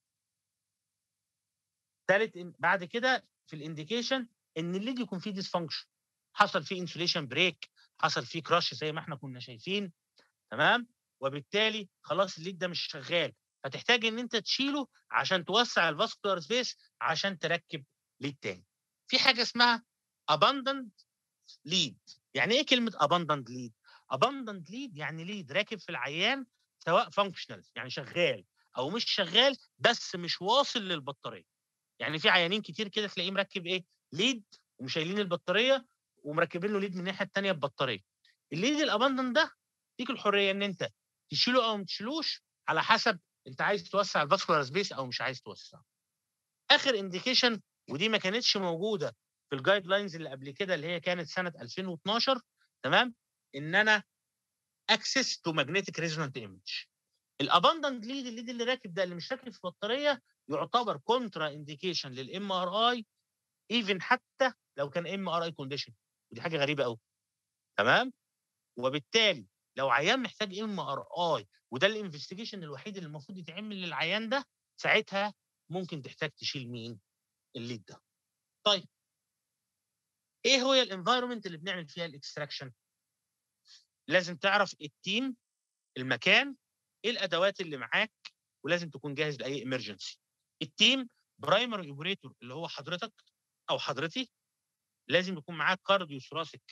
ثالث بعد كده في الانديكيشن ان الليد يكون فيه ديسفانكشن حصل فيه انسوليشن بريك حصل فيه كراش زي ما احنا كنا شايفين تمام وبالتالي خلاص الليد ده مش شغال فتحتاج ان انت تشيله عشان توسع الفاسكولار سبيس عشان تركب ليد تاني في حاجه اسمها abundant ليد يعني ايه كلمه abundant ليد abundant ليد يعني ليد راكب في العيان سواء فانكشنال يعني شغال او مش شغال بس مش واصل للبطاريه يعني في عيانين كتير كده تلاقيه مركب ايه ليد ومشايلين البطاريه ومركبين له ليد من الناحيه الثانيه ببطاريه الليد الابندن ده ليك الحريه ان انت تشيله او ما تشيلوش على حسب انت عايز توسع الفاسكولار سبيس او مش عايز توسع اخر انديكيشن ودي ما كانتش موجوده في الجايد لاينز اللي قبل كده اللي هي كانت سنه 2012 تمام ان انا اكسس تو ماجنتيك ريزونانت ايمج الابندنت ليد الليد اللي راكب ده اللي مش راكب في بطاريه يعتبر كونترا انديكيشن للام ار اي ايفن حتى لو كان ام ار اي كونديشن ودي حاجه غريبه قوي تمام وبالتالي لو عيان محتاج ام ار اي وده الانفستيجيشن الوحيد اللي المفروض يتعمل للعيان ده ساعتها ممكن تحتاج تشيل مين الليد ده طيب ايه هو الانفايرمنت اللي بنعمل فيها الاكستراكشن لازم تعرف التيم المكان ايه الادوات اللي معاك ولازم تكون جاهز لاي امرجنسي التيم برايمري اوبريتور اللي هو حضرتك او حضرتي لازم يكون معاك كارديو ثوراسيك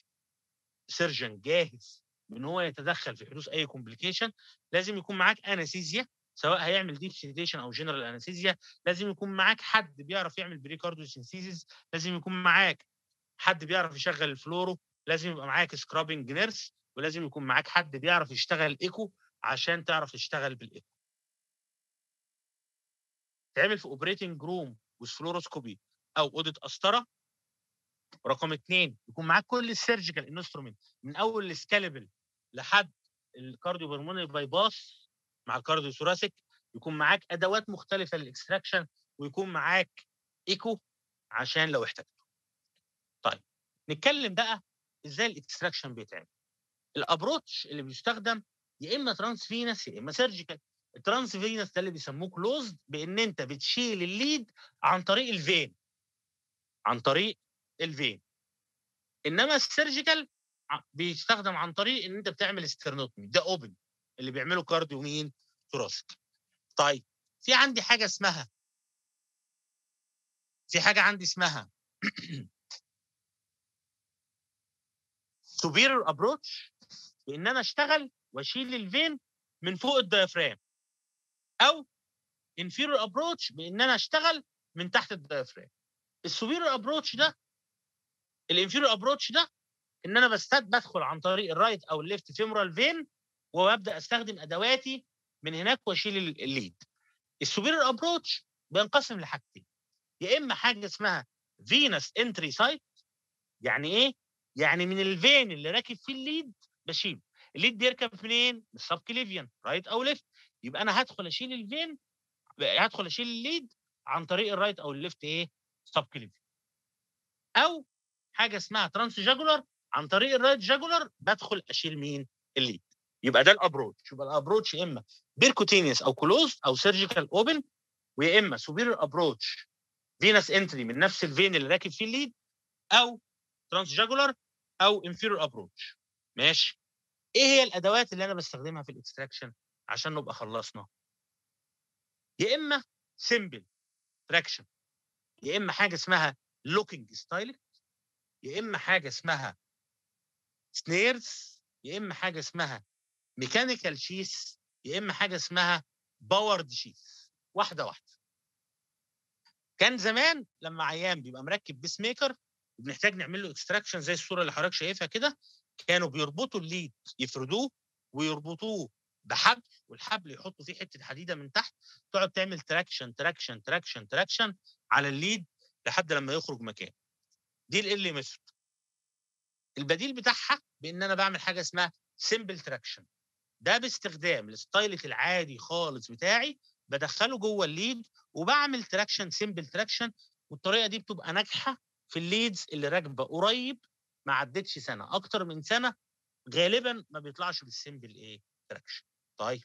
سيرجن جاهز ان هو يتدخل في حدوث اي كومبليكيشن لازم يكون معاك انستيزيا سواء هيعمل ديب سيديشن او جنرال انستيزيا لازم يكون معاك حد بيعرف يعمل بريكارديو سينثيسيس لازم يكون معاك حد بيعرف يشغل الفلورو لازم يبقى معاك سكرابنج نيرس ولازم يكون معاك حد بيعرف يشتغل ايكو عشان تعرف تشتغل بالايكو تعمل في اوبريتنج روم وفلوروسكوبي او اوضه قسطره رقم اثنين يكون معاك كل السيرجيكال انسترومنت من اول السكالبل لحد الكارديو هرمونال باي باس مع الكارديو ثوراسيك يكون معاك ادوات مختلفه للاكستراكشن ويكون معاك ايكو عشان لو احتجته. طيب نتكلم بقى ازاي الاكستراكشن بيتعمل. الابروتش اللي بيستخدم يا اما ترانس فينس يا اما سيرجيكال. الترانس فينس ده اللي بيسموه كلوزد بان انت بتشيل الليد عن طريق الفين. عن طريق الفين. انما السيرجيكال ع- بيستخدم عن طريق ان انت بتعمل استرنوتمي ده اوبن اللي بيعمله كارديو مين؟ ثوراسيك. طيب في عندي حاجه اسمها في حاجه عندي اسمها سوبيريور ابروتش بان انا اشتغل واشيل الفين من فوق الديافرام او انفيريور ابروتش بان انا اشتغل من تحت الديافرام السوبيريور ابروتش ده الانفيريور ابروتش ده ان انا بستد بدخل عن طريق الرايت او الليفت فيمورال فين وابدا استخدم ادواتي من هناك واشيل ال- الليد السوبيريور ابروتش بينقسم لحاجتين يا اما حاجه اسمها فينس انتري سايت يعني ايه يعني من الفين اللي راكب فيه الليد بشيله الليد بيركب منين من السب كليفيان رايت او ليفت يبقى انا هدخل اشيل الفين هدخل اشيل الليد عن طريق الرايت او الليفت ايه سب كليفيان او حاجه اسمها ترانس جاجولار عن طريق الرايت جاجولار بدخل اشيل مين الليد يبقى ده الابروتش يبقى الابروتش يا اما بيركوتينيوس او كلوز او سيرجيكال اوبن ويا اما سوبيريور ابروتش فينس انتري من نفس الفين اللي راكب فيه الليد او ترانس جاجولار او انفيريور ابروتش ماشي ايه هي الادوات اللي انا بستخدمها في الاكستراكشن عشان نبقى خلصنا يا اما سيمبل تراكشن يا اما حاجه اسمها لوكينج ستايل يا اما حاجه اسمها سنيرز يا اما حاجه اسمها ميكانيكال شيس يا اما حاجه اسمها باورد شيس واحده واحده كان زمان لما عيان بيبقى مركب بيس ميكر وبنحتاج نعمل له اكستراكشن زي الصوره اللي حضرتك شايفها كده كانوا بيربطوا الليد يفردوه ويربطوه بحبل والحبل يحطوا فيه حته حديده من تحت تقعد تعمل تراكشن تراكشن تراكشن تراكشن على الليد لحد لما يخرج مكان دي ال ميثود البديل بتاعها بان انا بعمل حاجه اسمها سمبل تراكشن ده باستخدام الستايلت العادي خالص بتاعي بدخله جوه الليد وبعمل تراكشن سمبل تراكشن والطريقه دي بتبقى ناجحه في الليدز اللي راكبه قريب ما عدتش سنه اكتر من سنه غالبا ما بيطلعش بالسمبل ايه تراكشن طيب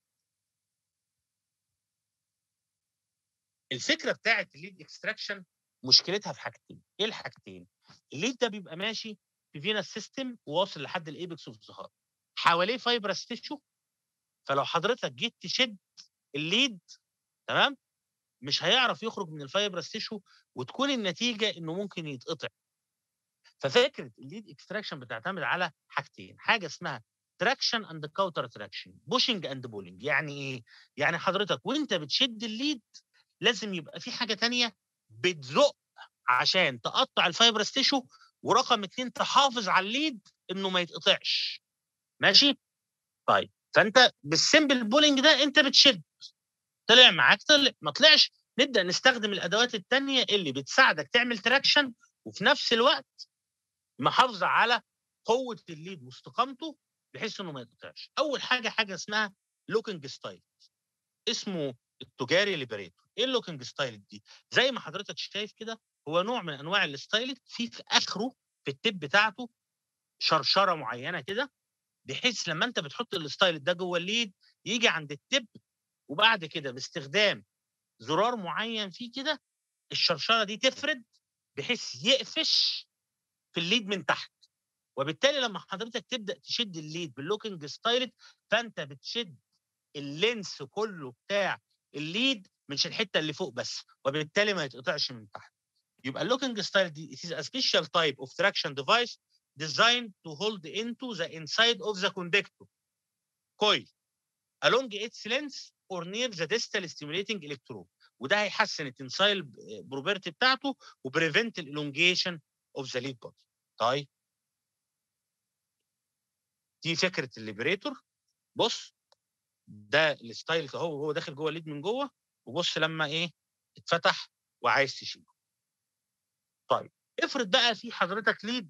الفكره بتاعت الليد اكستراكشن مشكلتها في حاجتين ايه الحاجتين الليد ده بيبقى ماشي في فينا سيستم وواصل لحد الايبكس اوف ذا هارت حواليه فايبرس تيشو فلو حضرتك جيت تشد الليد تمام مش هيعرف يخرج من الفايبرس تيشو وتكون النتيجه انه ممكن يتقطع ففكره الليد اكستراكشن بتعتمد على حاجتين حاجه اسمها تراكشن اند كاوتر تراكشن بوشنج اند بولينج يعني ايه يعني حضرتك وانت بتشد الليد لازم يبقى في حاجه تانية بتزق عشان تقطع الفايبرس تيشو ورقم اتنين تحافظ على الليد انه ما يتقطعش ماشي طيب فانت بالسمبل بولينج ده انت بتشد طلع معاك طلع ما طلعش نبدا نستخدم الادوات التانية اللي بتساعدك تعمل تراكشن وفي نفس الوقت محافظه على قوه الليد واستقامته بحيث انه ما يتقطعش اول حاجه حاجه اسمها لوكينج ستايل اسمه التجاري ليبريتور ايه اللوكينج ستايل دي زي ما حضرتك شايف كده هو نوع من انواع الستايلت في في اخره في التيب بتاعته شرشره معينه كده بحيث لما انت بتحط الستايل ده جوه الليد يجي عند التب وبعد كده باستخدام زرار معين فيه كده الشرشره دي تفرد بحيث يقفش في الليد من تحت وبالتالي لما حضرتك تبدا تشد الليد باللوكينج ستايلت فانت بتشد اللينس كله بتاع الليد مش الحته اللي فوق بس وبالتالي ما يتقطعش من تحت يبقى اللوكينج ستايل دي it is a special type of traction device designed to hold into the inside of the conductor coil along its length or near the distal stimulating electrode وده هيحسن التنسايل بروبرتي بتاعته وبريفنت الالونجيشن اوف ذا ليد بودي طيب دي فكره الليبريتور بص ده الستايل اهو هو داخل جوه الليد من جوه وبص لما ايه اتفتح وعايز تشيله طيب افرض بقى في حضرتك ليد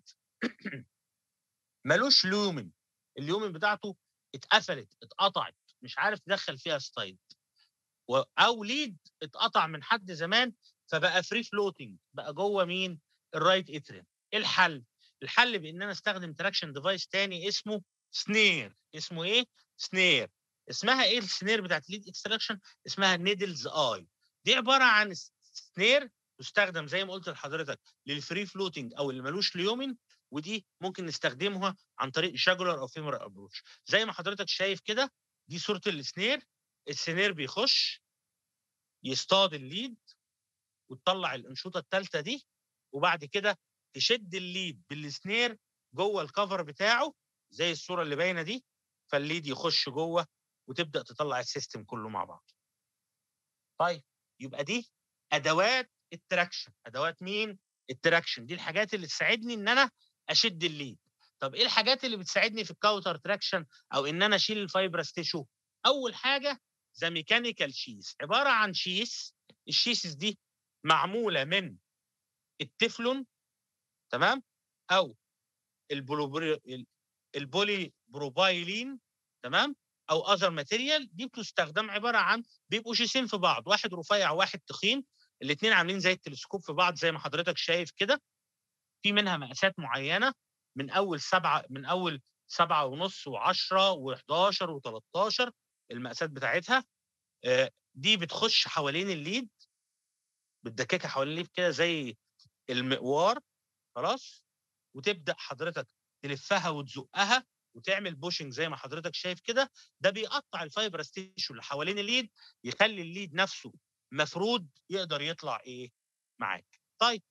ملوش لومن اليومن بتاعته اتقفلت اتقطعت مش عارف تدخل فيها ستايل و- او ليد اتقطع من حد زمان فبقى فري فلوتنج بقى جوه مين الرايت اتريم ايه الحل الحل بان انا استخدم تراكشن ديفايس تاني اسمه سنير اسمه ايه سنير اسمها ايه السنير بتاعت ليد اكستراكشن اسمها نيدلز اي دي عباره عن سنير تستخدم زي ما قلت لحضرتك للفري فلوتنج او اللي ملوش ليومن ودي ممكن نستخدمها عن طريق جاجولار او فيمر ابروش زي ما حضرتك شايف كده دي صوره السنير السنير بيخش يصطاد الليد وتطلع الانشوطه الثالثه دي وبعد كده تشد الليد بالسنير جوه الكفر بتاعه زي الصوره اللي باينه دي فالليد يخش جوه وتبدا تطلع السيستم كله مع بعض. طيب يبقى دي ادوات التراكشن، ادوات مين؟ التراكشن دي الحاجات اللي تساعدني ان انا اشد الليد. طب ايه الحاجات اللي بتساعدني في الكاوتر تراكشن او ان انا اشيل الفايبرس تيشو؟ اول حاجه ذا ميكانيكال شيس عباره عن شيس الشيسز دي معموله من التeflon تمام او البولي البولي بروبايلين تمام او اذر ماتيريال دي بتستخدم عباره عن بيبقوا شيسين في بعض واحد رفيع وواحد تخين الاثنين عاملين زي التلسكوب في بعض زي ما حضرتك شايف كده في منها مقاسات معينه من اول سبعه من اول سبعة ونص و10 و11 و13 المقاسات بتاعتها آه، دي بتخش حوالين الليد بتدككها حوالين الليد كده زي المقوار خلاص وتبدا حضرتك تلفها وتزقها وتعمل بوشنج زي ما حضرتك شايف كده ده بيقطع الفايبرس تيشو اللي حوالين الليد يخلي الليد نفسه مفرود يقدر يطلع ايه معاك طيب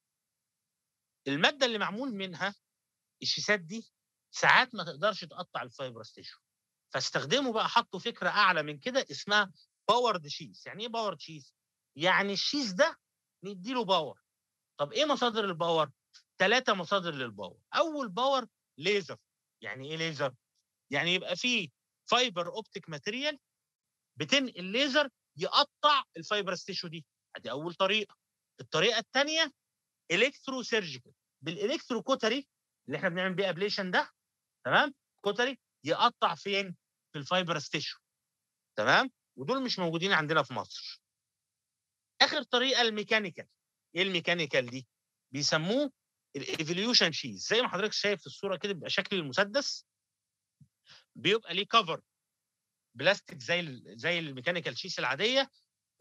الماده اللي معمول منها الشيسات دي ساعات ما تقدرش تقطع الفايبرس تيشو فاستخدموا بقى حطوا فكره اعلى من كده اسمها باورد شيس يعني ايه باورد شيس يعني الشيس ده نديله باور طب ايه مصادر الباور ثلاثه مصادر للباور اول باور ليزر يعني ايه ليزر يعني يبقى فيه فايبر اوبتيك ماتيريال بتنقل ليزر يقطع الفايبرس تيشو دي ادي اول طريقه الطريقه الثانيه الكترو سيرجيكال بالالكترو كوتري اللي احنا بنعمل بيه ابليشن ده تمام كوتري يقطع فين في الفايبرس تيشو تمام ودول مش موجودين عندنا في مصر اخر طريقه الميكانيكال ايه الميكانيكال دي بيسموه الايفوليوشن شيز زي ما حضرتك شايف في الصوره كده بيبقى شكل المسدس بيبقى ليه كفر بلاستيك زي ال زي الميكانيكال شيس العاديه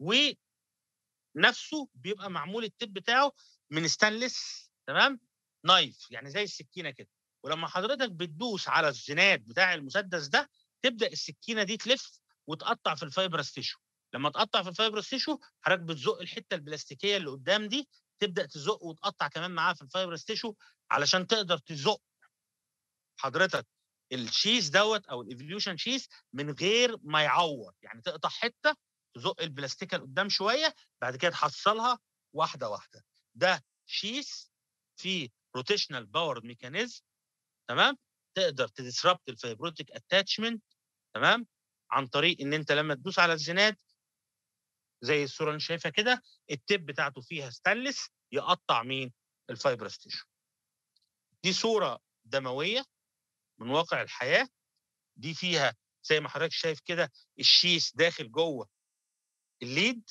ونفسه بيبقى معمول التيب بتاعه من ستانلس تمام نايف يعني زي السكينه كده ولما حضرتك بتدوس على الزناد بتاع المسدس ده تبدا السكينه دي تلف وتقطع في الفايبرس تيشو لما تقطع في الفايبرس تيشو حضرتك بتزق الحته البلاستيكيه اللي قدام دي تبدا تزق وتقطع كمان معاها في الفايبرس تيشو علشان تقدر تزق حضرتك الشيز دوت او الايفوليوشن شيز من غير ما يعور يعني تقطع حته تزق البلاستيكه لقدام شويه بعد كده تحصلها واحده واحده ده شيس في روتيشنال باور ميكانيزم تمام تقدر تديسربت الفايبروتيك اتاتشمنت تمام عن طريق ان انت لما تدوس على الزناد زي الصوره اللي شايفها كده التيب بتاعته فيها ستانلس يقطع مين الفايبرس تيشو دي صوره دمويه من واقع الحياه دي فيها زي ما حضرتك شايف كده الشيس داخل جوه الليد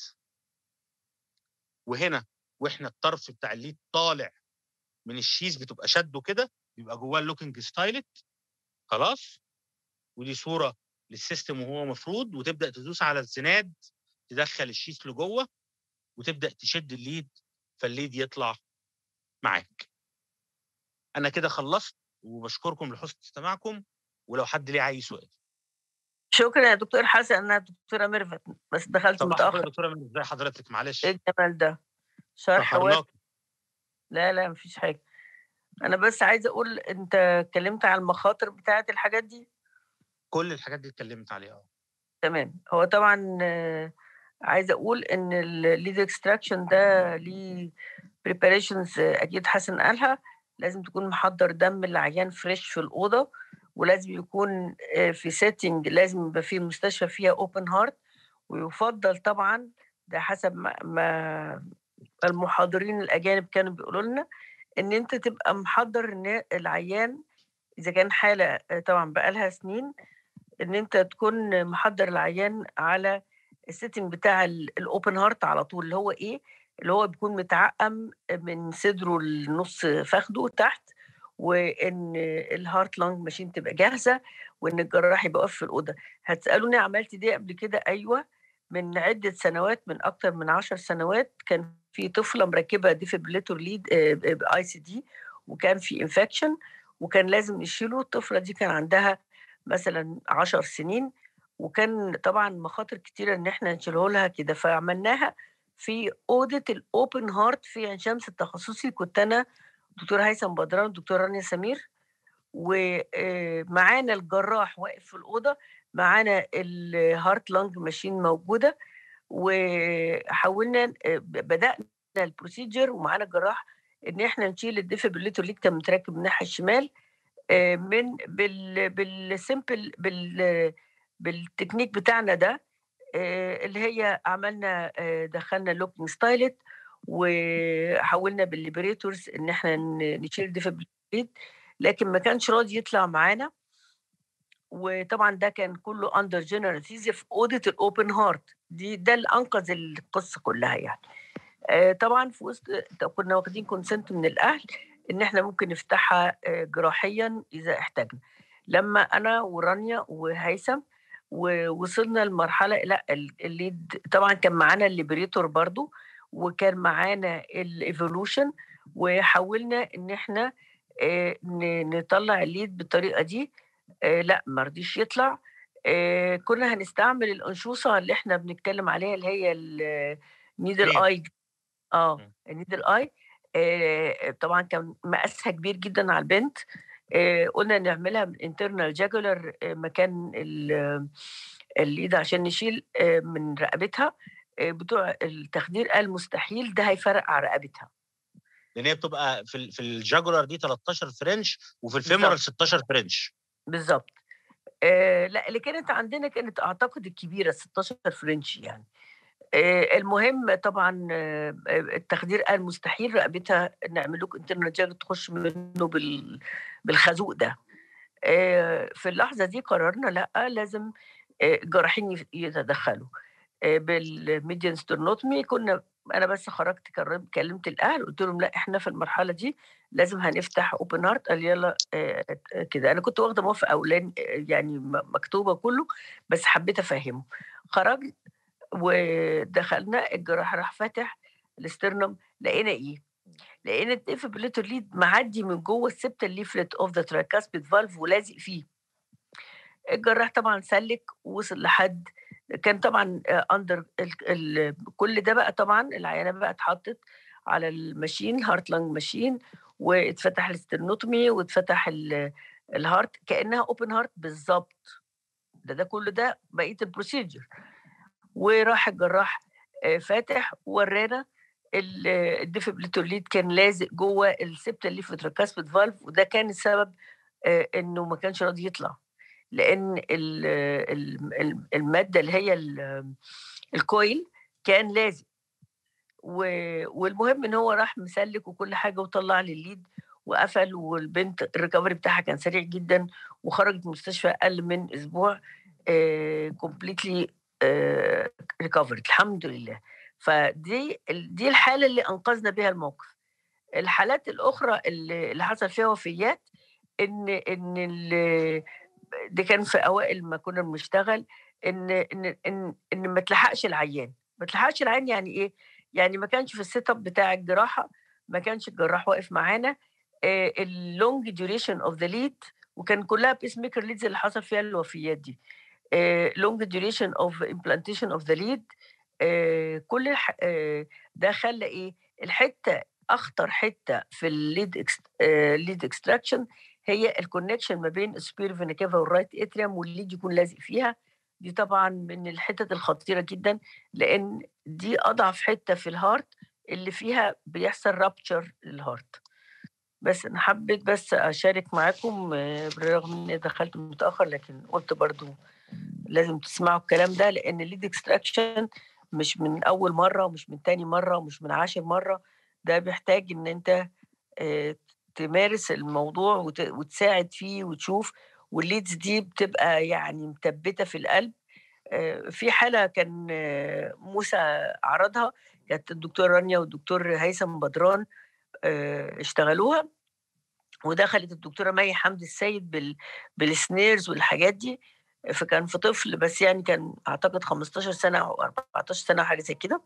وهنا واحنا الطرف بتاع الليد طالع من الشيس بتبقى شده كده بيبقى جواه اللوكينج ستايلت خلاص ودي صوره للسيستم وهو مفروض وتبدا تدوس على الزناد تدخل الشيس لجوه وتبدا تشد الليد فالليد يطلع معاك انا كده خلصت وبشكركم لحسن استماعكم ولو حد ليه عايز سؤال شكرا يا دكتور حسن انا دكتوره ميرفت بس دخلت صباح الخير يا متاخر دكتوره من ازي حضرتك معلش ايه الجمال ده شرح واسع سهرناك لا لا مفيش حاجه انا بس عايزه اقول انت اتكلمت على المخاطر بتاعه الحاجات دي كل الحاجات دي اتكلمت عليها اه تمام هو طبعا آه، عايزه اقول ان الليد اكستراكشن ده ليه بريباريشنز اكيد حسن قالها لازم تكون محضر دم العيان فريش في الاوضه ولازم يكون آه، في سيتنج لازم يبقى في مستشفى فيها اوبن هارت ويفضل طبعا ده حسب ما, ما المحاضرين الاجانب كانوا بيقولوا لنا ان انت تبقى محضر ان العيان اذا كان حاله آه، طبعا بقالها سنين ان انت تكون محضر العيان على السيتنج بتاع الاوبن هارت على طول اللي هو ايه اللي هو بيكون متعقم من صدره لنص فخده تحت وان الهارت لانج ماشين تبقى جاهزه وان الجراح يبقى واقف في الاوضه هتسالوني عملت دي قبل كده ايوه من عده سنوات من اكتر من عشر سنوات كان في طفله مركبه ديفيبريليتور ليد اي سي دي وكان في انفكشن وكان لازم نشيله الطفله دي كان عندها مثلا عشر سنين وكان طبعا مخاطر كتيره ان احنا نشيله لها كده فعملناها في اوضه الاوبن هارت في عين شمس التخصصي كنت انا دكتور هيثم بدران ودكتور رانيا سمير ومعانا الجراح واقف في الاوضه معانا الهارت لانج ماشين موجوده وحاولنا بدانا البروسيجر ومعانا الجراح ان احنا نشيل الديفيبريليتور اللي كان متركب من الناحيه الشمال من بال بالسمبل بال بالتكنيك بتاعنا ده اللي هي عملنا دخلنا لوكينج ستايلت وحولنا بالليبريتورز ان احنا نشيل الديفيبريليت لكن ما كانش راضي يطلع معانا وطبعا ده كان كله اندر جنرال في اوضه الاوبن هارت دي ده اللي انقذ القصه كلها يعني طبعا في وسط كنا واخدين كونسنت من الاهل ان احنا ممكن نفتحها جراحيا اذا احتاجنا لما انا ورانيا وهيثم ووصلنا لمرحله لا اللي طبعا كان معانا الليبريتور برضو وكان معانا الايفولوشن وحاولنا ان احنا نطلع الليد بالطريقه دي لا ما رضيش يطلع كنا هنستعمل الانشوصه اللي احنا بنتكلم عليها اللي هي النيدل اي اه النيدل اي طبعا كان مقاسها كبير جدا على البنت قلنا نعملها من انترنال جاجولر مكان الايد عشان نشيل من رقبتها بتوع التخدير قال مستحيل ده هيفرق على رقبتها لان هي بتبقى في في الجاجولار دي 13 فرنش وفي الفيمورال 16 فرنش بالظبط آه لا اللي كانت عندنا كانت اعتقد الكبيره 16 فرنش يعني آه المهم طبعا آه التخدير قال مستحيل رقبتها نعمل لكم انترنال جاج تخش منه بال بالخازوق ده آه في اللحظه دي قررنا لا لازم الجراحين يتدخلوا بالميديان سترنوتمي كنا انا بس خرجت كلمت الاهل قلت لهم لا احنا في المرحله دي لازم هنفتح اوبن هارت قال يلا كده انا كنت واخده موافقه اولان يعني مكتوبه كله بس حبيت افهمه خرجت ودخلنا الجراح راح فاتح الاسترنم لقينا ايه؟ لقينا الديفبريليتور ليد معدي من جوه السبتال ليفلت اوف ذا ترايكاسبيد فالف ولازق فيه الجراح طبعا سلك ووصل لحد كان طبعا اندر كل ده بقى طبعا العيانه بقى اتحطت على الماشين هارت لانج ماشين واتفتح الاسترنوتومي واتفتح الهارت كانها اوبن هارت بالظبط ده ده كل ده بقيه البروسيجر وراح الجراح فاتح وورانا الديفبليتور ليد كان لازق جوه السبتال ليفوتراكاسبيد فالف وده كان السبب انه ما كانش راضي يطلع لان الماده اللي هي الكويل كان لازق والمهم ان هو راح مسلك وكل حاجه وطلع لي الليد وقفل والبنت الريكفري بتاعها كان سريع جدا وخرجت من المستشفى اقل من اسبوع كومبليتلي ريكفرد الحمد لله فدي دي الحاله اللي انقذنا بها الموقف الحالات الاخرى اللي, اللي حصل فيها وفيات ان ان ده كان في اوائل ما كنا بنشتغل ان ان ان, إن ما تلحقش العيان ما تلحقش العيان يعني ايه يعني ما كانش في السيت اب بتاع الجراحه ما كانش الجراح واقف معانا اللونج ديوريشن اوف ذا ليد وكان كلها بيس ميكر ليدز اللي حصل فيها الوفيات دي لونج ديوريشن اوف امبلانتيشن اوف ذا ليد كل الح... ده خلى ايه الحته اخطر حته في الليد اكس... ليد اكستراكشن هي الكونكشن ما بين السبير فينيكيفا والرايت اتريوم والليد يكون لازق فيها دي طبعا من الحتت الخطيره جدا لان دي اضعف حته في الهارت اللي فيها بيحصل رابتشر للهارت بس انا حبيت بس اشارك معاكم آه، بالرغم اني دخلت متاخر لكن قلت برضو لازم تسمعوا الكلام ده لان الليد اكستراكشن مش من اول مره ومش من تاني مره ومش من عاشر مره ده بيحتاج ان انت آه، تمارس الموضوع وت- وتساعد فيه وتشوف والليدز دي بتبقى يعني مثبته في القلب آه، في حاله كان آه، موسى عرضها كانت الدكتور رانيا والدكتور هيثم بدران آه، اشتغلوها ودخلت الدكتوره مي حمدي السيد بال بالسنيرز والحاجات دي فكان في طفل بس يعني كان اعتقد 15 سنه او 14 سنه حاجه زي كده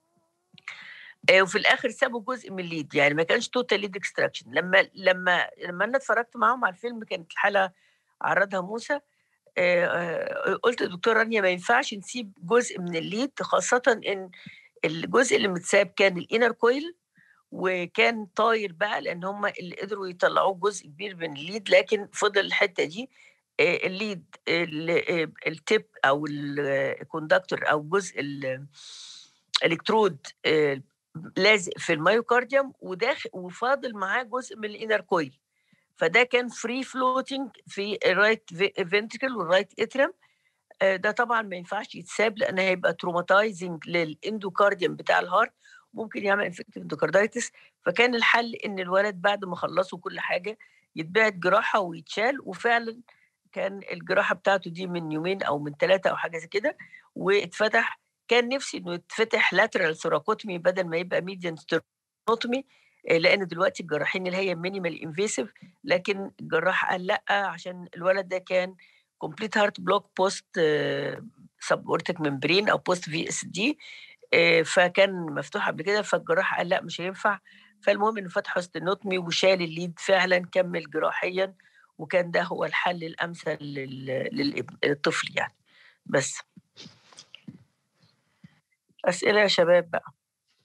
آه، وفي الاخر سابوا جزء من الليد يعني ما كانش توتال ليد اكستراكشن لما لما لما انا اتفرجت معاهم على الفيلم كانت الحاله عرضها موسى آه، آه، قلت للدكتور رانيا ما ينفعش نسيب جزء من الليد خاصه ان الجزء اللي متساب كان الانر كويل وكان طاير بقى لان هم اللي قدروا يطلعوه جزء كبير من الليد لكن فضل الحته دي آه، الليد ال- آه، التيب او الكوندكتور او جزء ال- الالكترود آه، لازق في الميوكارديوم وداخل وفاضل معاه جزء من الانر كويل فده كان فري فلوتنج في الرايت فنتركل والرايت اتريم ده طبعا ما ينفعش يتساب لان هيبقى تروماتايزنج للاندوكارديوم بتاع الهارت ممكن يعمل انفكتيف اندوكاردايتس فكان الحل ان الولد بعد ما خلصوا كل حاجه يتبعت جراحه ويتشال وفعلا كان الجراحه بتاعته دي من يومين او من ثلاثه او حاجه زي كده واتفتح كان نفسي انه يتفتح لاترال ثوراكوتمي بدل ما يبقى ميديان ستيرنوتمي لان دلوقتي الجراحين اللي هي مينيمال انفيسيف لكن الجراح قال لا عشان الولد ده كان كومبليت هارت بلوك بوست سب اورتيك ممبرين او بوست في اس دي فكان مفتوح قبل كده فالجراح قال لا مش هينفع فالمهم انه فتحوا ستينوتمي وشال الليد فعلا كمل جراحيا وكان ده هو الحل الامثل لل- للابن- للطفل يعني بس اسئله يا شباب بقى